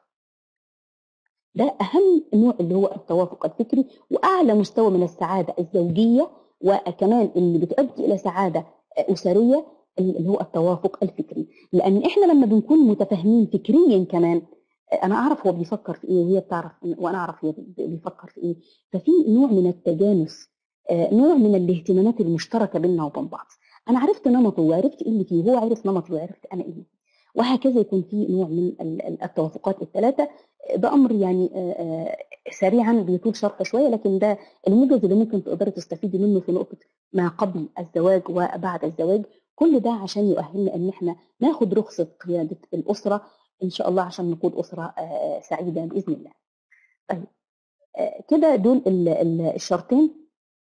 ده اهم نوع اللي هو التوافق الفكري واعلى مستوى من السعاده الزوجيه وكمان اللي بتؤدي الى سعاده اسريه اللي هو التوافق الفكري لان احنا لما بنكون متفاهمين فكريا كمان انا اعرف هو بيفكر في ايه وهي بتعرف وانا اعرف هي بيفكر في ايه ففي نوع من التجانس آه، نوع من الاهتمامات المشتركه بيننا وبين بعض انا عرفت نمطه وعرفت ايه اللي فيه وهو عرف نمطي وعرفت انا ايه اللي فيه. وهكذا يكون في نوع من ال- ال- التوافقات الثلاثه ده امر يعني آه، آه، سريعا بيطول شرحه شويه لكن ده الموجز اللي ممكن تقدري تستفيدي منه في نقطه ما قبل الزواج وبعد الزواج كل ده عشان يؤهلنا ان احنا ناخد رخصه قياده الاسره ان شاء الله عشان نقود اسره آه، سعيده باذن الله. طيب آه، كده دول ال- ال- الشرطين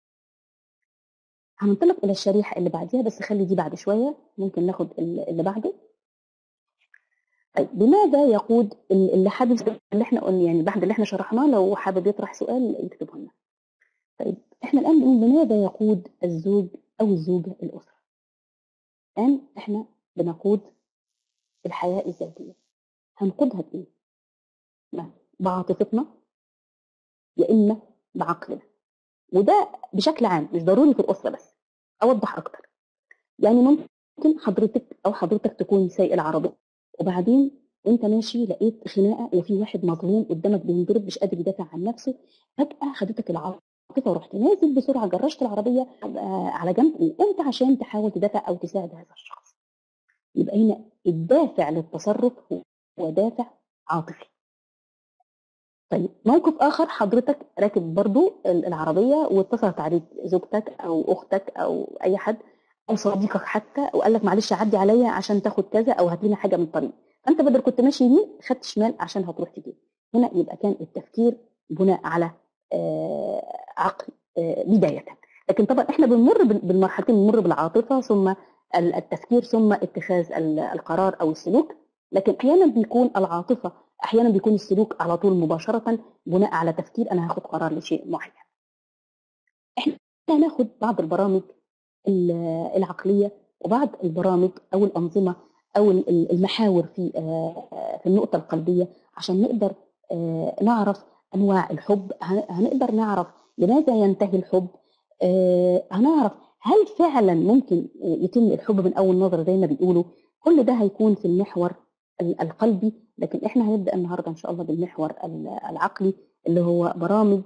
هننطلق الى الشريحه اللي بعديها بس خلي دي بعد شويه ممكن ناخد ال- اللي بعده. طيب بماذا يقود ال- اللي حابب اللي احنا قلنا يعني بعد اللي احنا شرحناه لو حابب يطرح سؤال يكتبه لنا. طيب احنا الان بنقول بماذا يقود الزوج او الزوجه الاسره؟ الان احنا بنقود الحياه الزوجيه. هنقودها بايه؟ ما بعاطفتنا يا اما بعقلنا. وده بشكل عام مش ضروري في الاسره بس. اوضح اكتر. يعني ممكن حضرتك او حضرتك تكون سايق العربيه وبعدين وانت ماشي لقيت خناقه وفي واحد مظلوم قدامك بينضرب مش قادر يدافع عن نفسه فجاه خدتك العاطفه ورحت نازل بسرعه جرشت العربيه آه، على جنب وقمت عشان تحاول تدافع او تساعد هذا الشخص يبقى هنا الدافع للتصرف هو دافع عاطفي طيب موقف اخر حضرتك راكب برضو ال- العربيه واتصلت عليك زوجتك او اختك او اي حد او صديقك حتى وقال لك معلش عدي عليا عشان تاخد كذا او هات لنا حاجه من الطريق فانت بدل كنت ماشي يمين خدت شمال عشان هتروح تجيب هنا يبقى كان التفكير بناء على آه، عقل آه، بدايه لكن طبعا احنا بنمر بال- بالمرحلتين بنمر بالعاطفه ثم ال- التفكير ثم اتخاذ ال- القرار او السلوك لكن احيانا بيكون العاطفه احيانا بيكون السلوك على طول مباشره بناء على تفكير انا هاخد قرار لشيء معين احنا هناخد بعض البرامج ال- العقليه وبعض البرامج او الانظمه او ال- ال- المحاور في آه، في النقطه القلبيه عشان نقدر آه، نعرف انواع الحب هن- هنقدر نعرف لماذا ينتهي الحب آه، هنعرف هل فعلا ممكن يتم الحب من اول نظره زي ما بيقولوا كل ده هيكون في المحور ال- القلبي لكن احنا هنبدا النهارده ان شاء الله بالمحور ال- العقلي اللي هو برامج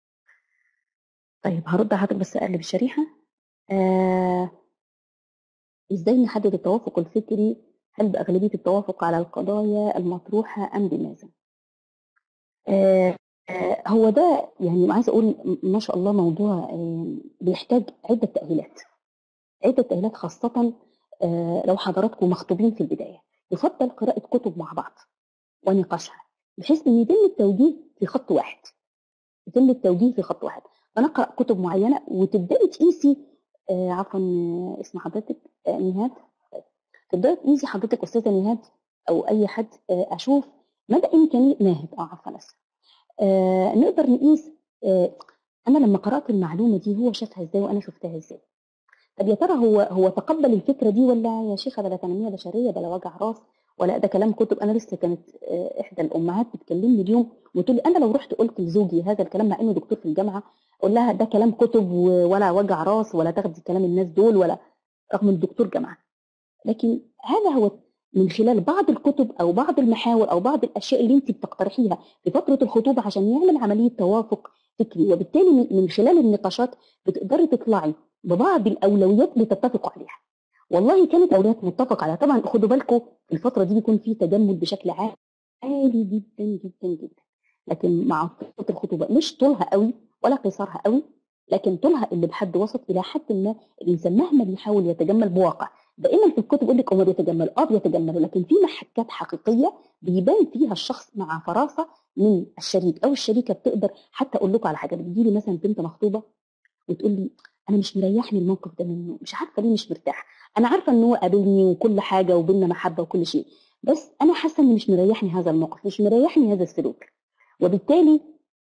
طيب هرد على حضرتك بس اقلب الشريحه آه ازاي نحدد التوافق الفكري هل باغلبيه التوافق على القضايا المطروحه ام بماذا آه آه هو ده يعني عايزه اقول م- ما شاء الله موضوع آه بيحتاج عده تاهيلات عده تاهيلات خاصه آه لو حضراتكم مخطوبين في البدايه يفضل قراءه كتب مع بعض ونقاشها بحيث ان يتم التوجيه في خط واحد يتم التوجيه في خط واحد فنقرا كتب معينه وتبداي تقيسي آه عفوا آه، اسم حضرتك آه نهاد تبداي تقيسي حضرتك استاذه نهاد او اي حد آه اشوف مدى امكانيه ناهد اه عفوا اسف آه نقدر نقيس آه انا لما قرات المعلومه دي هو شافها ازاي وانا شفتها ازاي طب يا ترى هو هو تقبل الفكره دي ولا يا شيخه بلا تنميه بشريه بلا وجع راس ولا ده كلام كتب انا لسه كانت آه، احدى الامهات بتكلمني اليوم وتقول لي انا لو رحت قلت لزوجي هذا الكلام مع انه دكتور في الجامعه اقول لها ده كلام كتب و- ولا وجع راس ولا تاخدي كلام الناس دول ولا رغم إنه دكتور جامعه لكن هذا هو من خلال بعض الكتب او بعض المحاور او بعض الاشياء اللي انت بتقترحيها في فتره الخطوبه عشان يعمل عمليه توافق فكري وبالتالي من- من خلال النقاشات بتقدري تطلعي ببعض الاولويات اللي تتفقوا عليها والله كانت اولويات متفق عليها طبعا خدوا بالكم في الفتره دي بيكون في تجمد بشكل عالي عالي جدا جدا جدا لكن مع فتره الخطوبه مش طولها قوي ولا قصارها قوي لكن طولها اللي بحد وسط الى حد ما الانسان مهما بيحاول يتجمل بواقع دائما في الكتب يقول لك هم بيتجملوا اه بيتجملوا لكن في محكات حقيقيه بيبان فيها الشخص مع فراسه من الشريك او الشريكه بتقدر حتى اقول لكم على حاجه بتجي لي مثلا بنت مخطوبه وتقول لي انا مش مريحني الموقف ده منه مش عارفه ليه مش مرتاحه انا عارفه ان هو قابلني وكل حاجه وبيننا محبه وكل شيء بس انا حاسه ان مش مريحني هذا الموقف مش مريحني هذا السلوك وبالتالي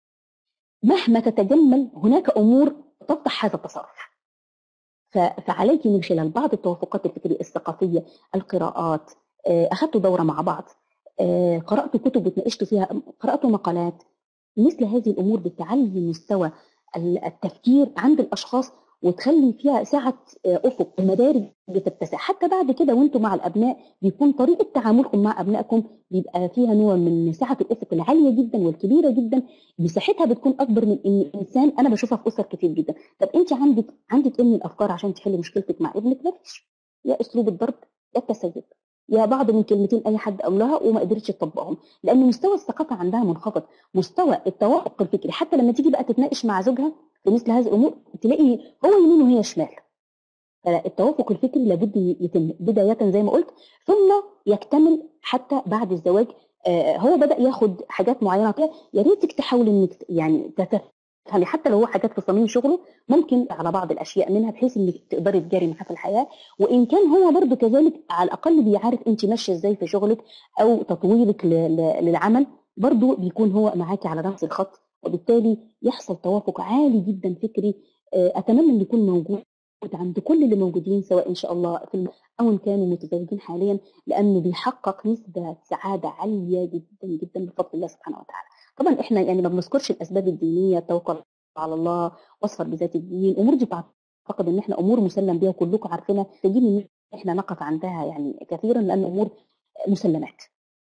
مهما تتجمل هناك امور تفضح هذا التصرف ف- فعليك من خلال بعض التوافقات الفكريه الثقافيه القراءات آه، اخذت دوره مع بعض آه، قرات كتب وتناقشت فيها قرات مقالات مثل هذه الامور بتعلي مستوى ال- التفكير عند الاشخاص وتخلي فيها سعه آه، افق المدارج بتتسع حتى بعد كده وانتم مع الابناء بيكون طريقه تعاملكم مع ابنائكم بيبقى فيها نوع من سعه الافق العاليه جدا والكبيره جدا مساحتها بتكون اكبر من ان الانسان انا بشوفها في اسر كتير جدا طب انت عندك عندك ام الافكار عشان تحلي مشكلتك مع ابنك ما فيش يا اسلوب الضرب يا التسيب يا بعض من كلمتين اي حد قالها وما قدرتش تطبقهم لان مستوى الثقافه عندها منخفض مستوى التوافق الفكري حتى لما تيجي بقى تتناقش مع زوجها في مثل هذه الامور تلاقي هو يمين وهي شمال فالتوافق الفكري لابد يتم بدايه زي ما قلت ثم يكتمل حتى بعد الزواج آه، هو بدا ياخد حاجات معينه كده يا ريتك تحاول انك ت- يعني تتفهمي حتى لو هو حاجات في صميم شغله ممكن على بعض الاشياء منها بحيث انك تقدري تجاري معاه في الحياه وان كان هو برضو كذلك على الاقل بيعرف انت ماشيه ازاي في شغلك او تطويرك ل- ل- للعمل برضو بيكون هو معاكي على نفس الخط وبالتالي يحصل توافق عالي جدا فكري آه، اتمنى ان يكون موجود عند كل اللي موجودين سواء ان شاء الله في الم- او ان كانوا متزوجين حاليا لانه بيحقق نسبه سعاده عاليه جدا جدا بفضل الله سبحانه وتعالى. طبعا احنا يعني ما بنذكرش الاسباب الدينيه التوكل على الله واصفر بذات الدين الامور دي بعتقد ان احنا امور مسلم بها كلكم عارفينها تجيب ان احنا نقف عندها يعني كثيرا لان امور مسلمات.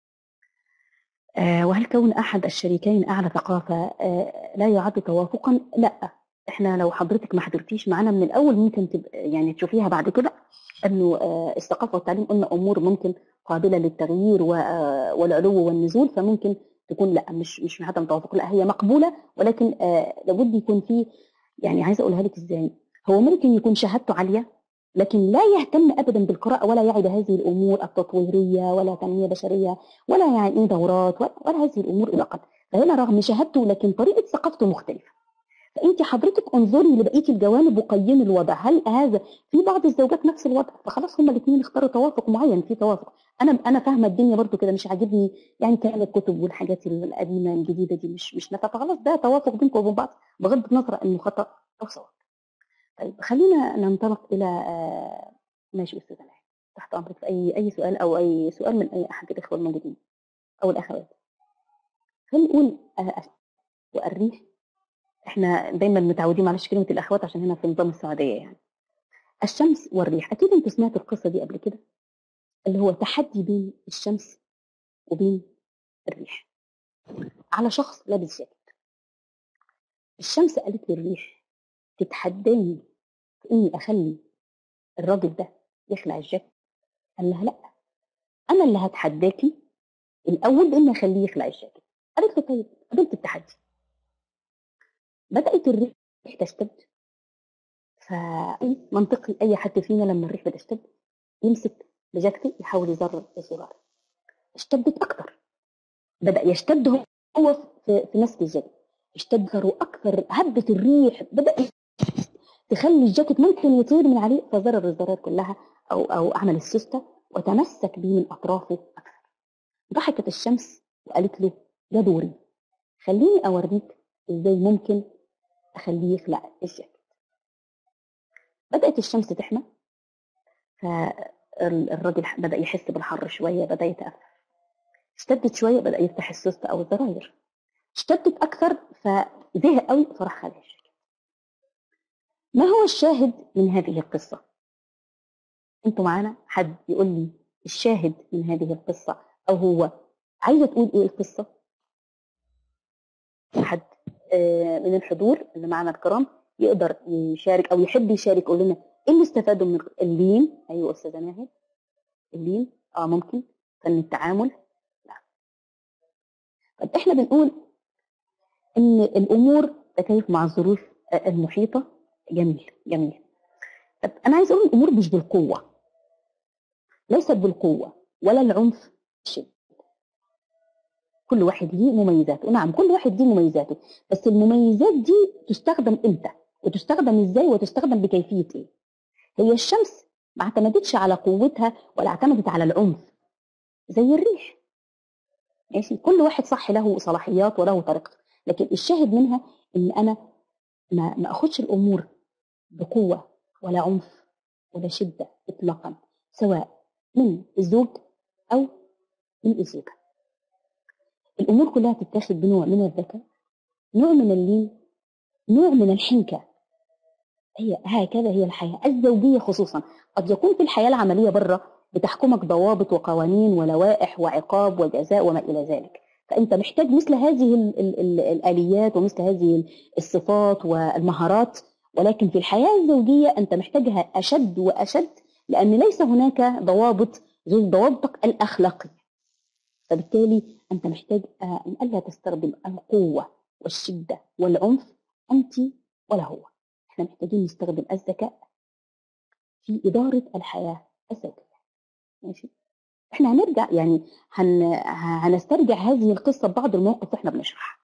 آه، وهل كون احد الشريكين اعلى ثقافه آه، لا يعد توافقا؟ لا احنا لو حضرتك ما حضرتيش معانا من الاول ممكن تبقى يعني تشوفيها بعد كده انه آه، الثقافه والتعليم قلنا امور ممكن قابله للتغيير و- آه، والعلو والنزول فممكن تكون لا مش مش عدم توافق لا هي مقبوله ولكن آه، لابد يكون في يعني عايزه اقولها لك ازاي هو ممكن يكون شهادته عاليه لكن لا يهتم ابدا بالقراءه ولا يعي بهذه الامور التطويريه ولا تنميه بشريه ولا يعني دورات ولا ولا هذه الامور الى قد فهنا رغم شهادته لكن طريقه ثقافته مختلفه فانت حضرتك انظري لبقيه الجوانب وقيمي الوضع هل هذا في بعض الزوجات نفس الوضع فخلاص هما الاثنين اختاروا توافق معين في توافق انا انا فاهمه الدنيا برضو كده مش عاجبني يعني كلام الكتب والحاجات القديمه الجديده دي مش مش نافعه فخلاص ده توافق بينكم وبين بعض بغض النظر انه خطا او صواب طيب خلينا ننطلق الى آه، ماشي استاذ علاء تحت امرك في اي اي سؤال او اي سؤال من اي احد الاخوه الموجودين او الاخوات خلينا نقول آه، والريح احنا دايما متعودين معلش كلمه الاخوات عشان هنا في نظام السعوديه يعني الشمس والريح اكيد انتوا سمعتوا القصه دي قبل كده اللي هو تحدي بين الشمس وبين الريح على شخص لابس جاكيت الشمس قالت للريح تتحداني في اني اخلي الراجل ده يخلع الجاكيت قال لها لا انا اللي هتحداكي الاول باني اخليه يخلع الجاكيت قالت له طيب قبلت التحدي بدات الريح تشتد فمنطقي اي حد فينا لما الريح بتشتد يمسك بجاكيته يحاول يزرر الزرار اشتدت اكتر بدا يشتد هو هو في, في مسك الجاكيت اشتد اكتر واكثر هبت الريح بدا تخلي الجاكيت ممكن يطير من عليه فزرر الزرار كلها او او عمل السيسته وتمسك به من اطرافه اكثر ضحكت الشمس وقالت له ده دوري خليني اوريك ازاي ممكن اخليه يخلع الجاكيت بدات الشمس تحمى فالراجل بدا يحس بالحر شويه بدا يتأفف اشتدت شويه بدا يفتح السوست او الزراير اشتدت اكثر فزهق قوي فراح خلع الجاكيت ما هو الشاهد من هذه القصه انتوا معانا حد يقول لي الشاهد من هذه القصه او هو عايزه تقول ايه القصه حد آه، من الحضور اللي معنا الكرام يقدر يشارك او يحب يشارك يقول لنا ايه اللي استفادوا من اللين ايوه استاذه ناهد اللين اه ممكن فن التعامل لا طب احنا بنقول ان الامور تكيف مع الظروف آه، المحيطه جميل جميل طب انا عايز اقول الامور مش بالقوه ليست بالقوه ولا العنف الشديد كل واحد ليه مميزاته نعم كل واحد ليه مميزاته بس المميزات دي تستخدم امتى وتستخدم ازاي وتستخدم بكيفيه ايه هي الشمس ما اعتمدتش على قوتها ولا اعتمدت على العنف زي الريح ماشي كل واحد صح له صلاحيات وله طريقته لكن الشاهد منها ان انا ما ما اخدش الامور بقوه ولا عنف ولا شده اطلاقا سواء من الزوج او من الزوجه الامور كلها تتاخد بنوع من الذكاء نوع من اللين نوع من الحنكه هي هكذا هي الحياه الزوجيه خصوصا قد يكون في الحياه العمليه بره بتحكمك ضوابط وقوانين ولوائح وعقاب وجزاء وما الى ذلك فانت محتاج مثل هذه ال ال ال الاليات ومثل هذه الصفات والمهارات ولكن في الحياه الزوجيه انت محتاجها اشد واشد لان ليس هناك ضوابط غير ضوابطك الاخلاقيه فبالتالي أنت محتاج أن ألا تستخدم القوة والشدة والعنف أنت ولا هو احنا محتاجين نستخدم الذكاء في إدارة الحياة الزوجية ماشي احنا هنرجع يعني هن... هنسترجع هذه القصة ببعض المواقف واحنا بنشرح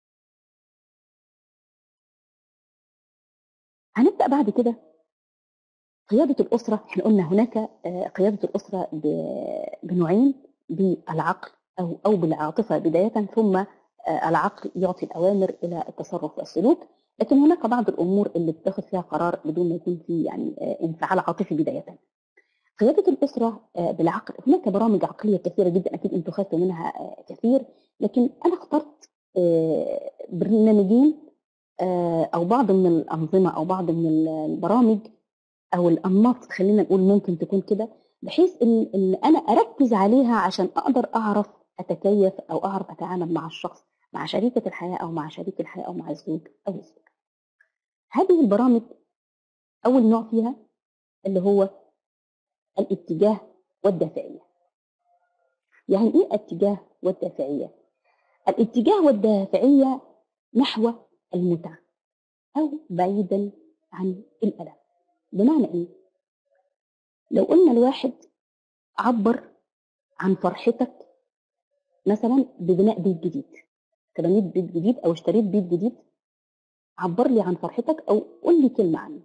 هنبدأ بعد كده قيادة الأسرة احنا قلنا هناك قيادة الأسرة بنوعين بالعقل أو أو بالعاطفة بداية ثم العقل يعطي الأوامر إلى التصرف والسلوك لكن هناك بعض الأمور اللي بتاخد فيها قرار بدون ما يكون في يعني انفعال عاطفي بداية قيادة الأسرة بالعقل هناك برامج عقلية كثيرة جدا أكيد أنتم خدتوا منها كثير لكن أنا اخترت برنامجين أو بعض من الأنظمة أو بعض من البرامج أو الأنماط خلينا نقول ممكن تكون كده بحيث إن, إن أنا أركز عليها عشان أقدر أعرف أتكيف أو أعرف أتعامل مع الشخص مع شريكة الحياة أو مع شريك الحياة أو مع الزوج أو الزوجة. هذه البرامج أول نوع فيها اللي هو الاتجاه والدافعية. يعني إيه الاتجاه والدافعية؟ الاتجاه والدافعية نحو المتعة أو بعيدا عن الألم. بمعنى إيه؟ لو قلنا الواحد عبر عن فرحتك مثلا ببناء بيت جديد انت بنيت بيت جديد او اشتريت بيت جديد عبر لي عن فرحتك او قول لي كلمه عنه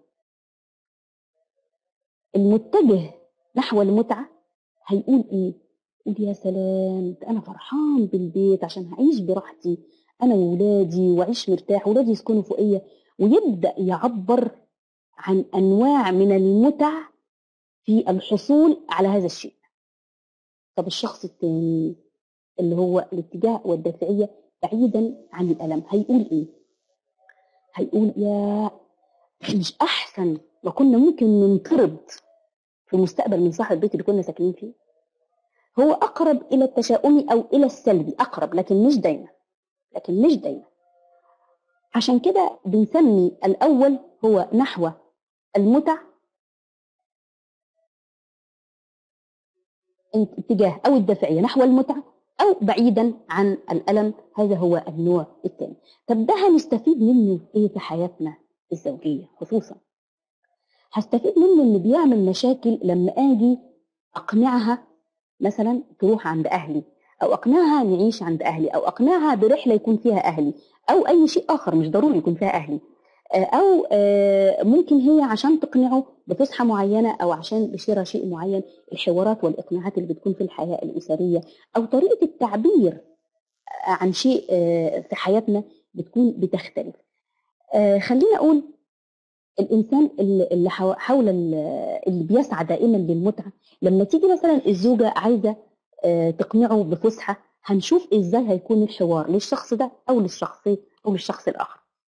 المتجه نحو المتعه هيقول ايه يقول يا سلام انا فرحان بالبيت عشان هعيش براحتي انا وولادي واعيش مرتاح ولادي يسكنوا فوقيه ويبدا يعبر عن انواع من المتع في الحصول على هذا الشيء طب الشخص الثاني اللي هو الاتجاه والدافعية بعيدا عن الألم هيقول إيه هيقول يا مش أحسن لو كنا ممكن ننطرد في المستقبل من صاحب البيت اللي كنا ساكنين فيه هو أقرب إلى التشاؤمي أو إلى السلبي أقرب لكن مش دايما لكن مش دايما عشان كده بنسمي الأول هو نحو المتع اتجاه أو الدافعية نحو المتعة أو بعيدا عن الألم هذا هو النوع الثاني طب ده هنستفيد منه إيه في حياتنا الزوجية خصوصا هستفيد منه إنه بيعمل مشاكل لما آجي أقنعها مثلا تروح عند أهلي أو أقنعها نعيش عند أهلي أو أقنعها برحلة يكون فيها أهلي أو أي شيء آخر مش ضروري يكون فيها أهلي أو ممكن هي عشان تقنعه بفسحة معينة أو عشان بشراء شيء معين الحوارات والإقناعات اللي بتكون في الحياة الأسرية أو طريقة التعبير عن شيء آه، في حياتنا بتكون بتختلف آه، خلينا اقول الانسان اللي اللي حو- حول ال- اللي بيسعى دائما للمتعه لما تيجي مثلا الزوجه عايزه آه، تقنعه بفسحه هنشوف ازاي هيكون الحوار للشخص ده او للشخص او للشخص الاخر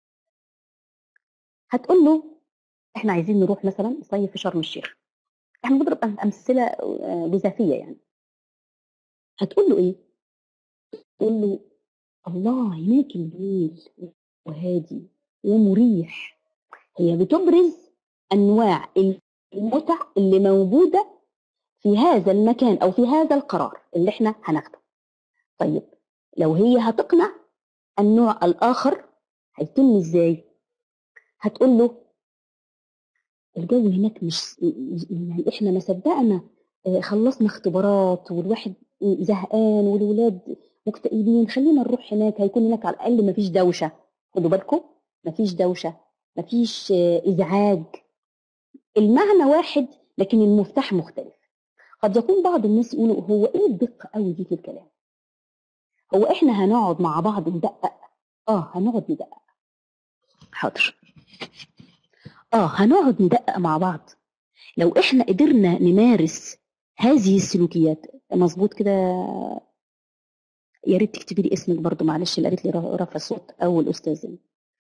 هتقول له احنا عايزين نروح مثلا نصيف في شرم الشيخ احنا بنضرب أم- امثله آه، جزافيه يعني هتقول له ايه تقول له الله هناك النيل وهادي ومريح هي بتبرز انواع المتع اللي موجوده في هذا المكان او في هذا القرار اللي احنا هناخده طيب لو هي هتقنع النوع الاخر هيتم ازاي هتقول له الجو هناك مش يعني احنا ما صدقنا آه، خلصنا اختبارات والواحد زهقان والولاد مكتئبين خلينا نروح هناك هيكون هناك على الاقل ما فيش دوشه خدوا بالكم ما فيش دوشه ما فيش ازعاج المعنى واحد لكن المفتاح مختلف قد يكون بعض الناس يقولوا هو ايه الدقه قوي دي في الكلام هو احنا هنقعد مع بعض ندقق اه هنقعد ندقق حاضر اه هنقعد ندقق مع بعض لو احنا قدرنا نمارس هذه السلوكيات مظبوط كده يا ريت تكتبي لي اسمك برضو معلش اللي قالت لي رفع الصوت او الاستاذه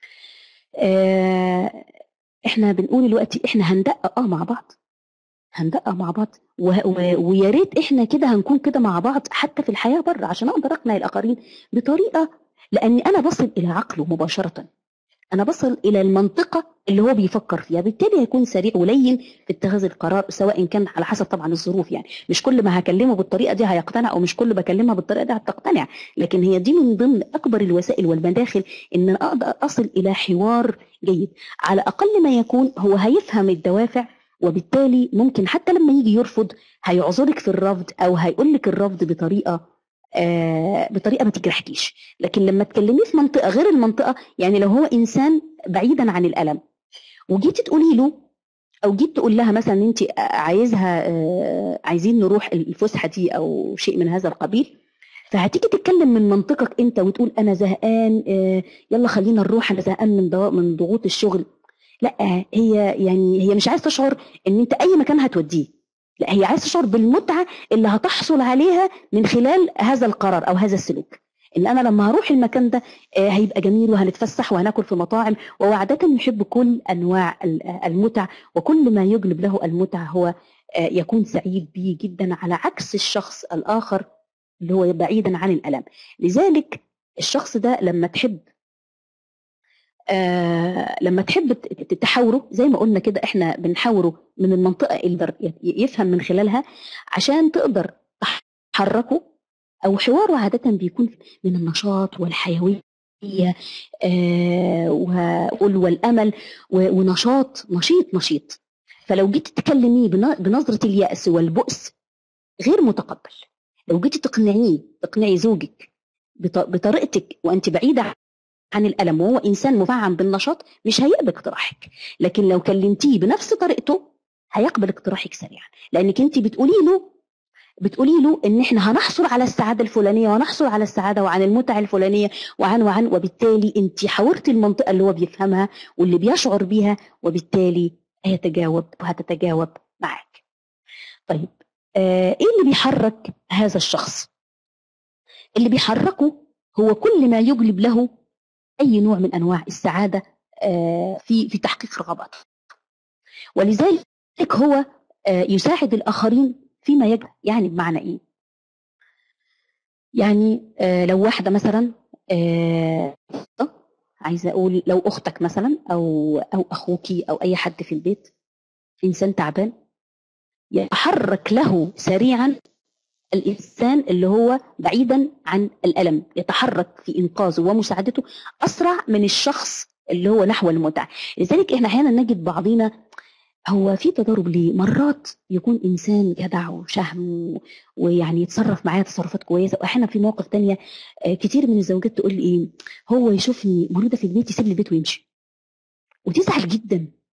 آه احنا بنقول دلوقتي احنا هندقق اه مع بعض هندقق مع بعض و- و- ويا ريت احنا كده هنكون كده مع بعض حتى في الحياه بره عشان اقدر اقنع الاخرين بطريقه لاني انا بصل الى عقله مباشره انا بصل الى المنطقه اللي هو بيفكر فيها بالتالي هيكون سريع ولين في اتخاذ القرار سواء كان على حسب طبعا الظروف يعني مش كل ما هكلمه بالطريقه دي هيقتنع او مش كل بكلمها بالطريقه دي هتقتنع لكن هي دي من ضمن اكبر الوسائل والمداخل ان انا اقدر اصل الى حوار جيد على اقل ما يكون هو هيفهم الدوافع وبالتالي ممكن حتى لما يجي يرفض هيعذرك في الرفض او هيقول لك الرفض بطريقه آه بطريقه ما تجرحكيش لكن لما تكلميه في منطقه غير المنطقه يعني لو هو انسان بعيدا عن الالم وجيتي تقولي له او جيت تقول لها مثلا ان انت عايزها آه عايزين نروح الفسحه دي او شيء من هذا القبيل فهتيجي تتكلم من منطقك انت وتقول انا زهقان آه يلا خلينا نروح انا زهقان من ضغ- من ضغوط الشغل لا هي يعني هي مش عايز تشعر ان انت اي مكان هتوديه لا هي عايز تشعر بالمتعه اللي هتحصل عليها من خلال هذا القرار او هذا السلوك ان انا لما هروح المكان ده آه، هيبقى جميل وهنتفسح وهناكل في مطاعم وهو عاده يحب كل انواع ال- المتع وكل ما يجلب له المتع هو آه، يكون سعيد به جدا على عكس الشخص الاخر اللي هو بعيدا عن الالم لذلك الشخص ده لما تحب آه لما تحب ت- تحاوره زي ما قلنا كده احنا بنحاوره من المنطقه اللي يقدر ي- يفهم من خلالها عشان تقدر تحركه او حواره عاده بيكون من النشاط والحيويه آه وقول والامل و- ونشاط نشيط نشيط فلو جيت تكلميه بن- بنظره الياس والبؤس غير متقبل لو جيتي تقنعيه تقنعي زوجك بط- بطريقتك وانت بعيده عن الالم وهو انسان مفعم بالنشاط مش هيقبل اقتراحك لكن لو كلمتيه بنفس طريقته هيقبل اقتراحك سريعا لانك انت بتقولي له بتقولي له ان احنا هنحصل على السعاده الفلانيه وهنحصل على السعاده وعن المتع الفلانيه وعن وعن وبالتالي انت حاورتي المنطقه اللي هو بيفهمها واللي بيشعر بيها وبالتالي هيتجاوب وهتتجاوب معاك. طيب آه ايه اللي بيحرك هذا الشخص؟ اللي بيحركه هو كل ما يجلب له اي نوع من انواع السعاده آه، في في تحقيق رغباته ولذلك هو آه، يساعد الاخرين فيما يجب يعني بمعنى ايه يعني آه، لو واحده مثلا آه، عايزه اقول لو اختك مثلا او او اخوكي او اي حد في البيت انسان تعبان يتحرك له سريعا الانسان اللي هو بعيدا عن الالم يتحرك في انقاذه ومساعدته اسرع من الشخص اللي هو نحو المتعه لذلك احنا احيانا نجد بعضنا هو في تضارب ليه مرات يكون انسان جدع وشهم ويعني يتصرف معايا تصرفات كويسه واحيانا في مواقف تانية آه، كتير من الزوجات تقول لي ايه هو يشوفني مريضه في البيت يسيب لي البيت ويمشي وتزعل جدا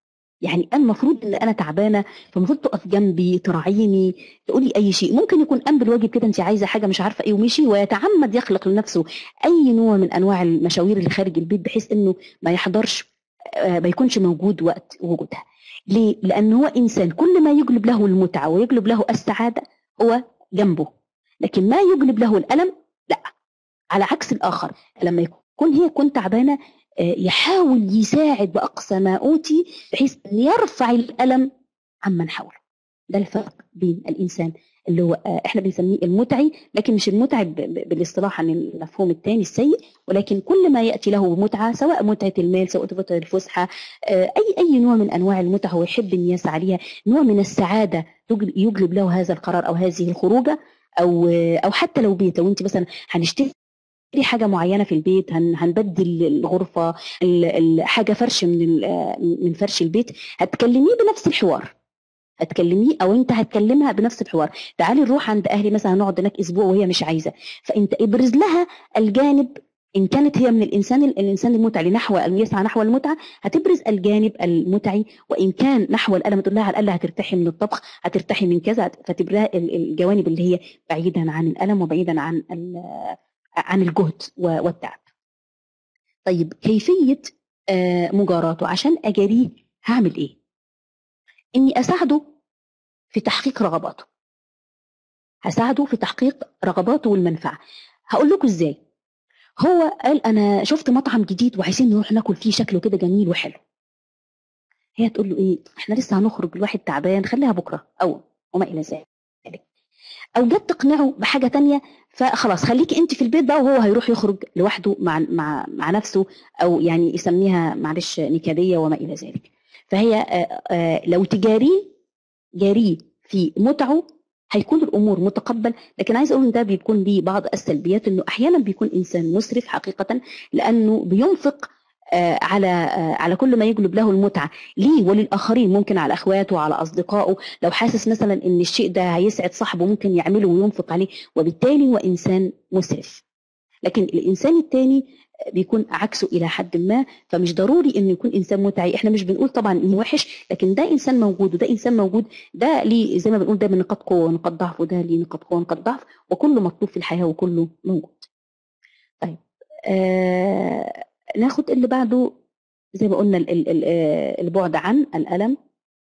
يعني انا المفروض ان انا تعبانه فالمفروض تقف جنبي تراعيني تقولي اي شيء ممكن يكون قام بالواجب كده انت عايزه حاجه مش عارفه ايه ومشي ويتعمد يخلق لنفسه اي نوع من انواع المشاوير اللي خارج البيت بحيث انه ما يحضرش آه، ما يكونش موجود وقت وجودها ليه؟ لأن هو إنسان كل ما يجلب له المتعة ويجلب له السعادة هو جنبه لكن ما يجلب له الألم لا على عكس الآخر لما يكون هي تكون تعبانة آه، يحاول يساعد بأقصى ما أوتي بحيث أن يرفع الألم عمن حوله ده الفرق بين الإنسان اللي هو آه، احنا بنسميه المتعي لكن مش المتعي ب- ب- بالاصطلاح عن المفهوم الثاني السيء ولكن كل ما ياتي له متعه سواء متعه المال سواء متعه الفسحه آه، اي اي نوع من انواع المتعه هو يحب ان يسعى ليها نوع من السعاده تجل- يجلب له هذا القرار او هذه الخروجه او آه، او حتى لو بيت لو انت مثلا هنشتري حاجه معينه في البيت هن هنبدل الغرفه ال- ال- حاجه فرش من ال- آه، من فرش البيت هتكلميه بنفس الحوار هتكلميه او انت هتكلمها بنفس الحوار تعالي نروح عند اهلي مثلا نقعد هناك اسبوع وهي مش عايزه فانت ابرز لها الجانب ان كانت هي من الانسان الانسان المتعي نحو يسعى نحو المتعه هتبرز الجانب المتعي وان كان نحو الالم تقول لها على الاقل هترتاحي من الطبخ هترتاحي من كذا فتبرها ال- الجوانب اللي هي بعيدا عن الالم وبعيدا عن ال- عن الجهد و- والتعب طيب كيفيه آه، مجاراته عشان اجاريه هعمل ايه اني اساعده في تحقيق رغباته هساعده في تحقيق رغباته والمنفعه هقول لكم ازاي هو قال انا شفت مطعم جديد وعايزين نروح ناكل فيه شكله كده جميل وحلو هي تقول له ايه احنا لسه هنخرج الواحد تعبان خليها بكره او وما الى ذلك او جت تقنعه بحاجه تانية فخلاص خليكي انت في البيت بقى وهو هيروح يخرج لوحده مع مع مع نفسه او يعني يسميها معلش نكديه وما الى ذلك فهي آه، آه، لو تجاريه جاريه في متعه هيكون الامور متقبل لكن عايز اقول ان ده بيكون ليه بعض السلبيات انه احيانا بيكون انسان مسرف حقيقه لانه بينفق آه، على آه، على كل ما يجلب له المتعه ليه وللاخرين ممكن على اخواته وعلى اصدقائه لو حاسس مثلا ان الشيء ده هيسعد صاحبه ممكن يعمله وينفق عليه وبالتالي هو انسان مسرف لكن الانسان الثاني بيكون عكسه الى حد ما فمش ضروري انه يكون انسان متعي احنا مش بنقول طبعا انه وحش لكن ده انسان موجود وده انسان موجود ده ليه زي ما بنقول ده من نقاط قوه ونقاط ضعف وده ليه نقاط قوه ونقاط ضعف وكله مطلوب في الحياه وكله موجود طيب آه ناخد اللي بعده زي ما قلنا ال- ال- ال- آه، البعد عن الالم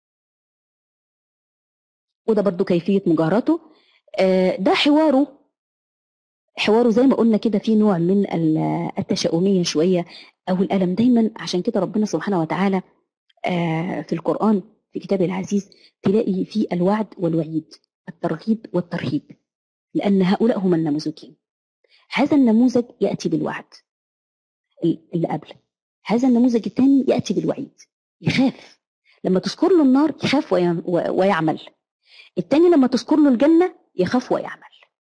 وده برضو كيفيه مجاهرته آه ده حواره حواره زي ما قلنا كده فيه نوع من ال- التشاؤميه شويه او الالم دايما عشان كده ربنا سبحانه وتعالى آه، في القران في كتابه العزيز تلاقي فيه الوعد والوعيد الترغيب والترهيب لان هؤلاء هم النموذجين هذا النموذج ياتي بالوعد ال- اللي قبله هذا النموذج الثاني ياتي بالوعيد يخاف لما تذكر له النار يخاف وي- و- ويعمل الثاني لما تذكر له الجنه يخاف ويعمل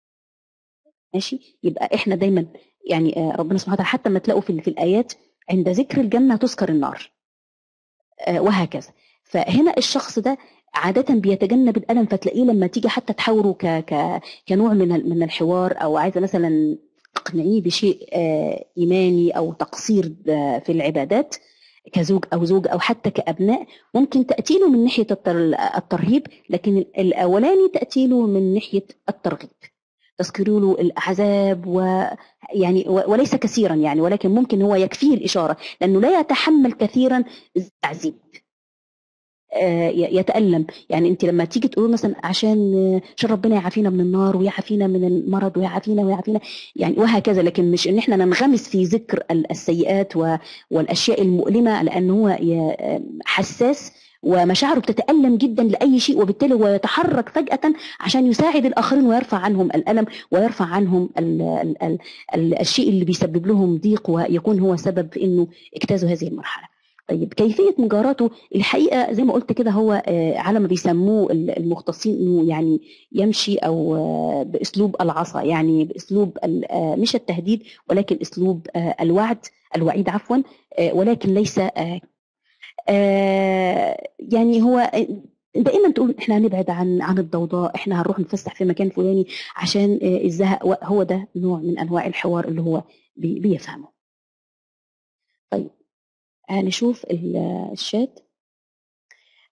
ماشي يبقى احنا دايما يعني آه، ربنا سبحانه وتعالى حتى ما تلاقوا في في الايات عند ذكر الجنه تذكر النار آه، وهكذا فهنا الشخص ده عادة بيتجنب الألم فتلاقيه لما تيجي حتى تحاوره ك... ك... كنوع من ال- من الحوار أو عايزة مثلا تقنعيه بشيء آه، إيماني أو تقصير آه، في العبادات كزوج أو زوج أو حتى كأبناء ممكن تأتي له من ناحية التر... الترهيب لكن ال- الأولاني تأتي له من ناحية الترغيب تذكروا له العذاب ويعني و- وليس كثيرا يعني ولكن ممكن هو يكفيه الإشارة لأنه لا يتحمل كثيرا التعذيب آه، ي- يتألم يعني انت لما تيجي تقول مثلا عشان آه، عشان ربنا يعافينا من النار ويعافينا من المرض ويعافينا ويعافينا يعني وهكذا لكن مش ان احنا ننغمس في ذكر ال- السيئات و- والاشياء المؤلمه لان هو ي- آه، حساس ومشاعره بتتألم جدا لأي شيء وبالتالي هو يتحرك فجأة عشان يساعد الآخرين ويرفع عنهم الألم ويرفع عنهم ال ال ال ال الشيء اللي بيسبب لهم ضيق ويكون هو سبب في إنه اجتازوا هذه المرحلة. طيب كيفية مجاراته الحقيقة زي ما قلت كده هو آه، على ما بيسموه ال- المختصين انه يعني يمشي او آه، باسلوب العصا يعني باسلوب ال- آه، مش التهديد ولكن اسلوب آه، الوعد الوعيد عفوا آه، ولكن ليس آه، آه، يعني هو دائما تقول احنا هنبعد عن عن الضوضاء احنا هنروح نتفسح في مكان فلاني عشان آه، الزهق هو ده نوع من انواع الحوار اللي هو بي- بيفهمه طيب هنشوف ال- الشات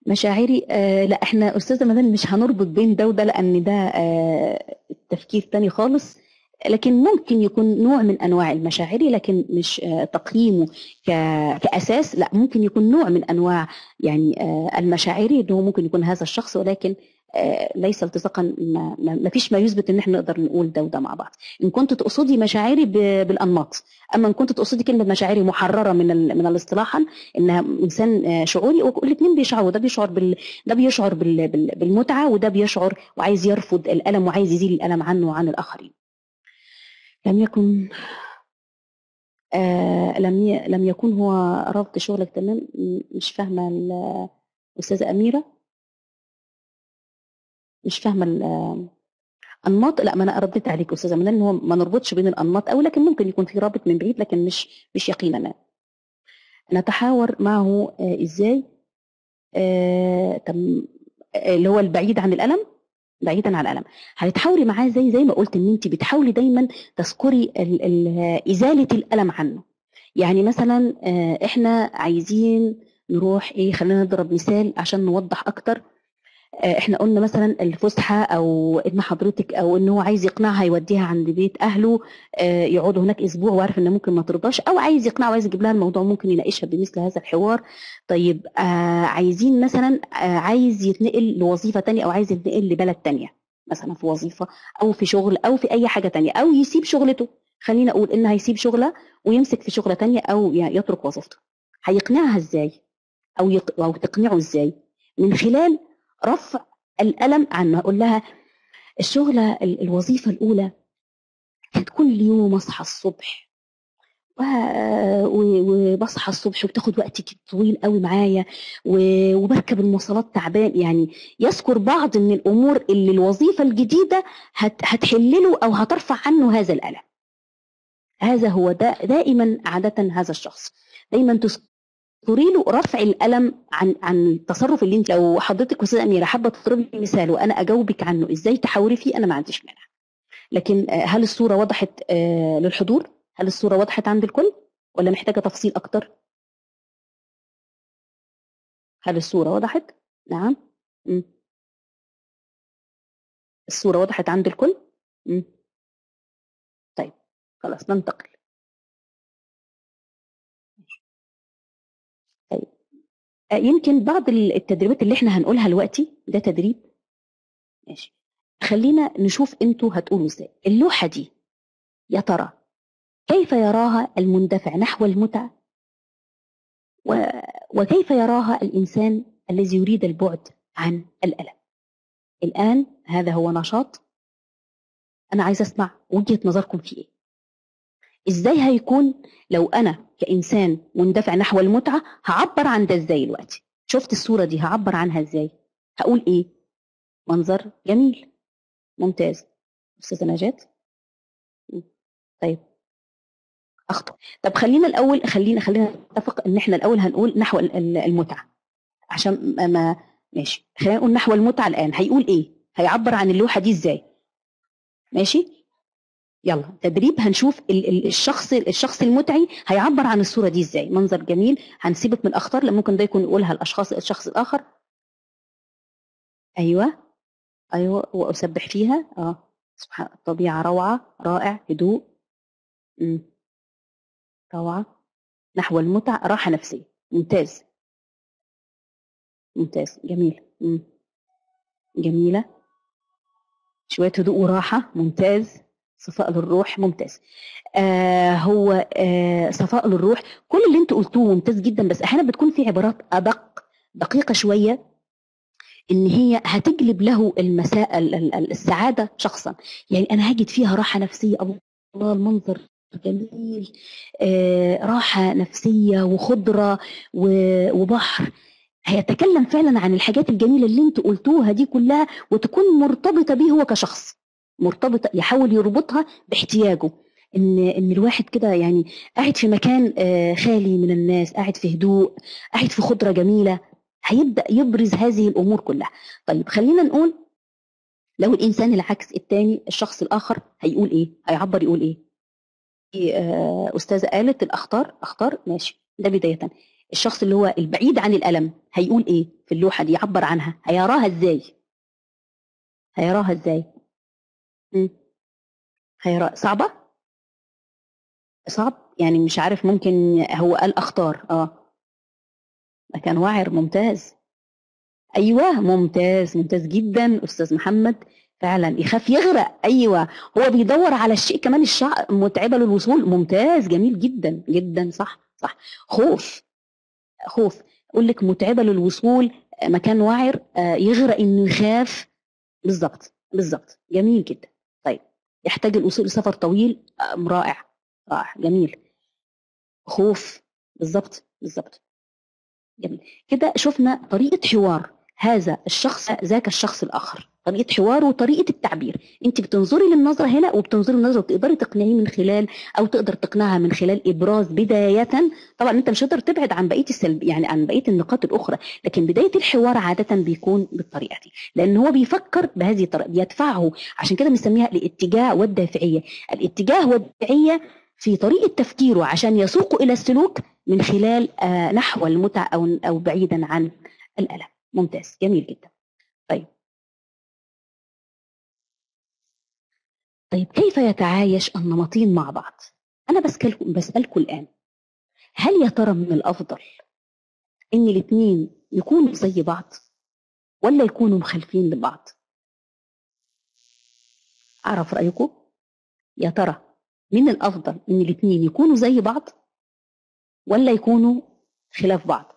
مشاعري آه لا احنا استاذه مدام مش هنربط بين ده وده لان ده آه تفكير تاني خالص لكن ممكن يكون نوع من انواع المشاعري لكن مش آه تقييمه ك- كاساس لا ممكن يكون نوع من انواع يعني آه المشاعري انه ممكن يكون هذا الشخص ولكن آه ليس التصاقا ما, ما ما فيش ما يثبت ان احنا نقدر نقول ده وده مع بعض ان كنت تقصدي مشاعري ب- بالانماط اما ان كنت تقصدي كلمه مشاعري محرره من ال- من الاصطلاحا انها انسان آه، شعوري والاثنين بيشعروا ده بيشعر بال ده بيشعر بال... بال... بالمتعه وده بيشعر وعايز يرفض الالم وعايز يزيل الالم عنه وعن الاخرين لم يكن آه لم ي... لم يكن هو ربط شغلك تمام م- مش فاهمه ال- الاستاذه اميره مش فاهمه ال- انماط لا ما انا رديت عليك استاذه منال ان هو ما نربطش بين الانماط او لكن ممكن يكون في رابط من بعيد لكن مش مش يقينا نتحاور معه آه ازاي آه تم آه، اللي هو البعيد عن الالم بعيدا عن الالم هتحاولي معاه زي زي ما قلت ان انت بتحاولي دايما تذكري ال- ال- ازاله الالم عنه يعني مثلا آه، احنا عايزين نروح ايه خلينا نضرب مثال عشان نوضح اكتر آه، احنا قلنا مثلا الفسحه او ابن حضرتك او ان هو عايز يقنعها يوديها عند بيت اهله آه، يقعدوا هناك اسبوع وعارف ان ممكن ما ترضاش او عايز يقنعها وعايز يجيب لها الموضوع ممكن يناقشها بمثل هذا الحوار طيب آه، عايزين مثلا آه، عايز يتنقل لوظيفه تانية او عايز يتنقل لبلد تانية مثلا في وظيفه او في شغل او في اي حاجه تانية او يسيب شغلته خلينا اقول ان هيسيب شغله ويمسك في شغله تانية او ي- يترك وظيفته هيقنعها ازاي او يق... او تقنعه ازاي من خلال رفع الالم عنه اقول لها الشغله ال- الوظيفه الاولى كانت كل يوم اصحى الصبح و- و- وبصحى الصبح وبتاخد وقت كت- طويل قوي معايا و- وبركب المواصلات تعبان يعني يذكر بعض من الامور اللي الوظيفه الجديده هت- هتحلله او هترفع عنه هذا الالم هذا هو دا دائما عاده هذا الشخص دايما تذكري له رفع الالم عن عن التصرف اللي انت لو حضرتك استاذه اميره حابه تضربي مثال وانا اجاوبك عنه ازاي تحاوري فيه انا ما عنديش مانع لكن آه، هل الصوره وضحت آه، للحضور هل الصوره وضحت عند الكل ولا محتاجه تفصيل اكتر هل الصوره وضحت نعم مم. الصوره وضحت عند الكل مم. طيب خلاص ننتقل طيب آه، يمكن بعض ال- التدريبات اللي احنا هنقولها دلوقتي ده تدريب ماشي خلينا نشوف انتوا هتقولوا ازاي اللوحه دي يا ترى كيف يراها المندفع نحو المتعه و... وكيف يراها الانسان الذي يريد البعد عن الالم الان هذا هو نشاط انا عايز اسمع وجهه نظركم فيه ايه ازاي هيكون لو انا كانسان مندفع نحو المتعه هعبر عن ده ازاي دلوقتي شفت الصوره دي هعبر عنها ازاي هقول ايه منظر جميل ممتاز استاذه نجاة م. طيب اخطا طب خلينا الاول خلينا خلينا نتفق ان احنا الاول هنقول نحو ال- ال- المتعه عشان ما- ما ماشي خلينا نقول نحو المتعه الان هيقول ايه هيعبر عن اللوحه دي ازاي ماشي يلا تدريب هنشوف ال- ال- الشخص الشخص المتعي هيعبر عن الصوره دي ازاي منظر جميل هنسيبك من الاخطار لان ممكن ده يكون يقولها الاشخاص الشخص الاخر ايوه ايوه واسبح فيها اه سبحان الطبيعه روعه رائع هدوء مم. روعه نحو المتعه راحه نفسيه ممتاز ممتاز جميل مم. جميله شويه هدوء وراحه ممتاز صفاء للروح ممتاز آه هو آه صفاء للروح كل اللي انتوا قلتوه ممتاز جدا بس احيانا بتكون في عبارات ادق دقيقه شويه ان هي هتجلب له المساء ال- ال- ال- السعاده شخصا يعني انا هجد فيها راحه نفسيه الله المنظر جميل آه راحه نفسيه وخضره و- وبحر هيتكلم فعلا عن الحاجات الجميله اللي انتوا قلتوها دي كلها وتكون مرتبطه بيه هو كشخص مرتبطه يحاول يربطها باحتياجه ان ان الواحد كده يعني قاعد في مكان آه، خالي من الناس قاعد في هدوء قاعد في خضره جميله هيبدا يبرز هذه الامور كلها طيب خلينا نقول لو الانسان العكس الثاني الشخص الاخر هيقول ايه هيعبر يقول ايه في، آه، استاذه قالت الاخطار اختار ماشي ده بدايه الشخص اللي هو البعيد عن الالم هيقول ايه في اللوحه دي يعبر عنها هيراها ازاي هيراها ازاي مم. هيرا صعبه صعب يعني مش عارف ممكن هو قال اختار اه كان واعر ممتاز ايوه ممتاز ممتاز جدا استاذ محمد فعلا يخاف يغرق ايوه هو بيدور على الشيء كمان الشع متعبه للوصول ممتاز جميل جدا جدا صح صح خوف خوف اقول لك متعبه للوصول مكان وعر آه، يغرق انه يخاف بالظبط بالظبط جميل جدا طيب يحتاج الوصول لسفر طويل آه، رائع رائع جميل خوف بالظبط بالظبط جميل كده شفنا طريقه حوار هذا الشخص ذاك الشخص الاخر طريقه حواره وطريقه التعبير انت بتنظري للنظره هنا وبتنظري للنظره وتقدري تقنعيه من خلال او تقدر تقنعها من خلال ابراز بدايه طبعا انت مش هتقدر تبعد عن بقيه السلب يعني عن بقيه النقاط الاخرى لكن بدايه الحوار عاده بيكون بالطريقه دي لان هو بيفكر بهذه الطريقه بيدفعه عشان كده بنسميها الاتجاه والدافعيه الاتجاه والدافعيه في طريقه تفكيره عشان يسوق الى السلوك من خلال آه، نحو المتع او او بعيدا عن الالم ممتاز جميل جدا طيب طيب كيف يتعايش النمطين مع بعض انا بسألكم بسألكم الان هل يا ترى من الافضل ان الاثنين يكونوا زي بعض ولا يكونوا مخالفين لبعض اعرف رايكم يا ترى من الافضل ان الاثنين يكونوا زي بعض ولا يكونوا خلاف بعض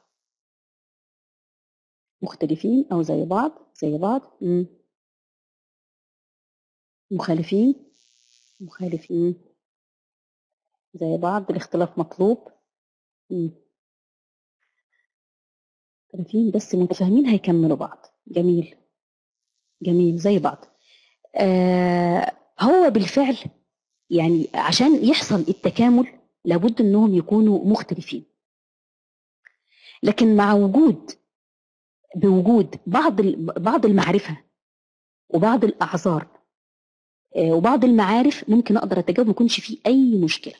مختلفين او زي بعض زي بعض مم. مخالفين مخالفين زي بعض الاختلاف مطلوب مم. مختلفين بس متفاهمين هيكملوا بعض جميل جميل زي بعض آه هو بالفعل يعني عشان يحصل التكامل لابد انهم يكونوا مختلفين لكن مع وجود بوجود بعض ال- بعض المعرفه وبعض الاعذار آه، وبعض المعارف ممكن اقدر اتجاوب ما يكونش فيه اي مشكله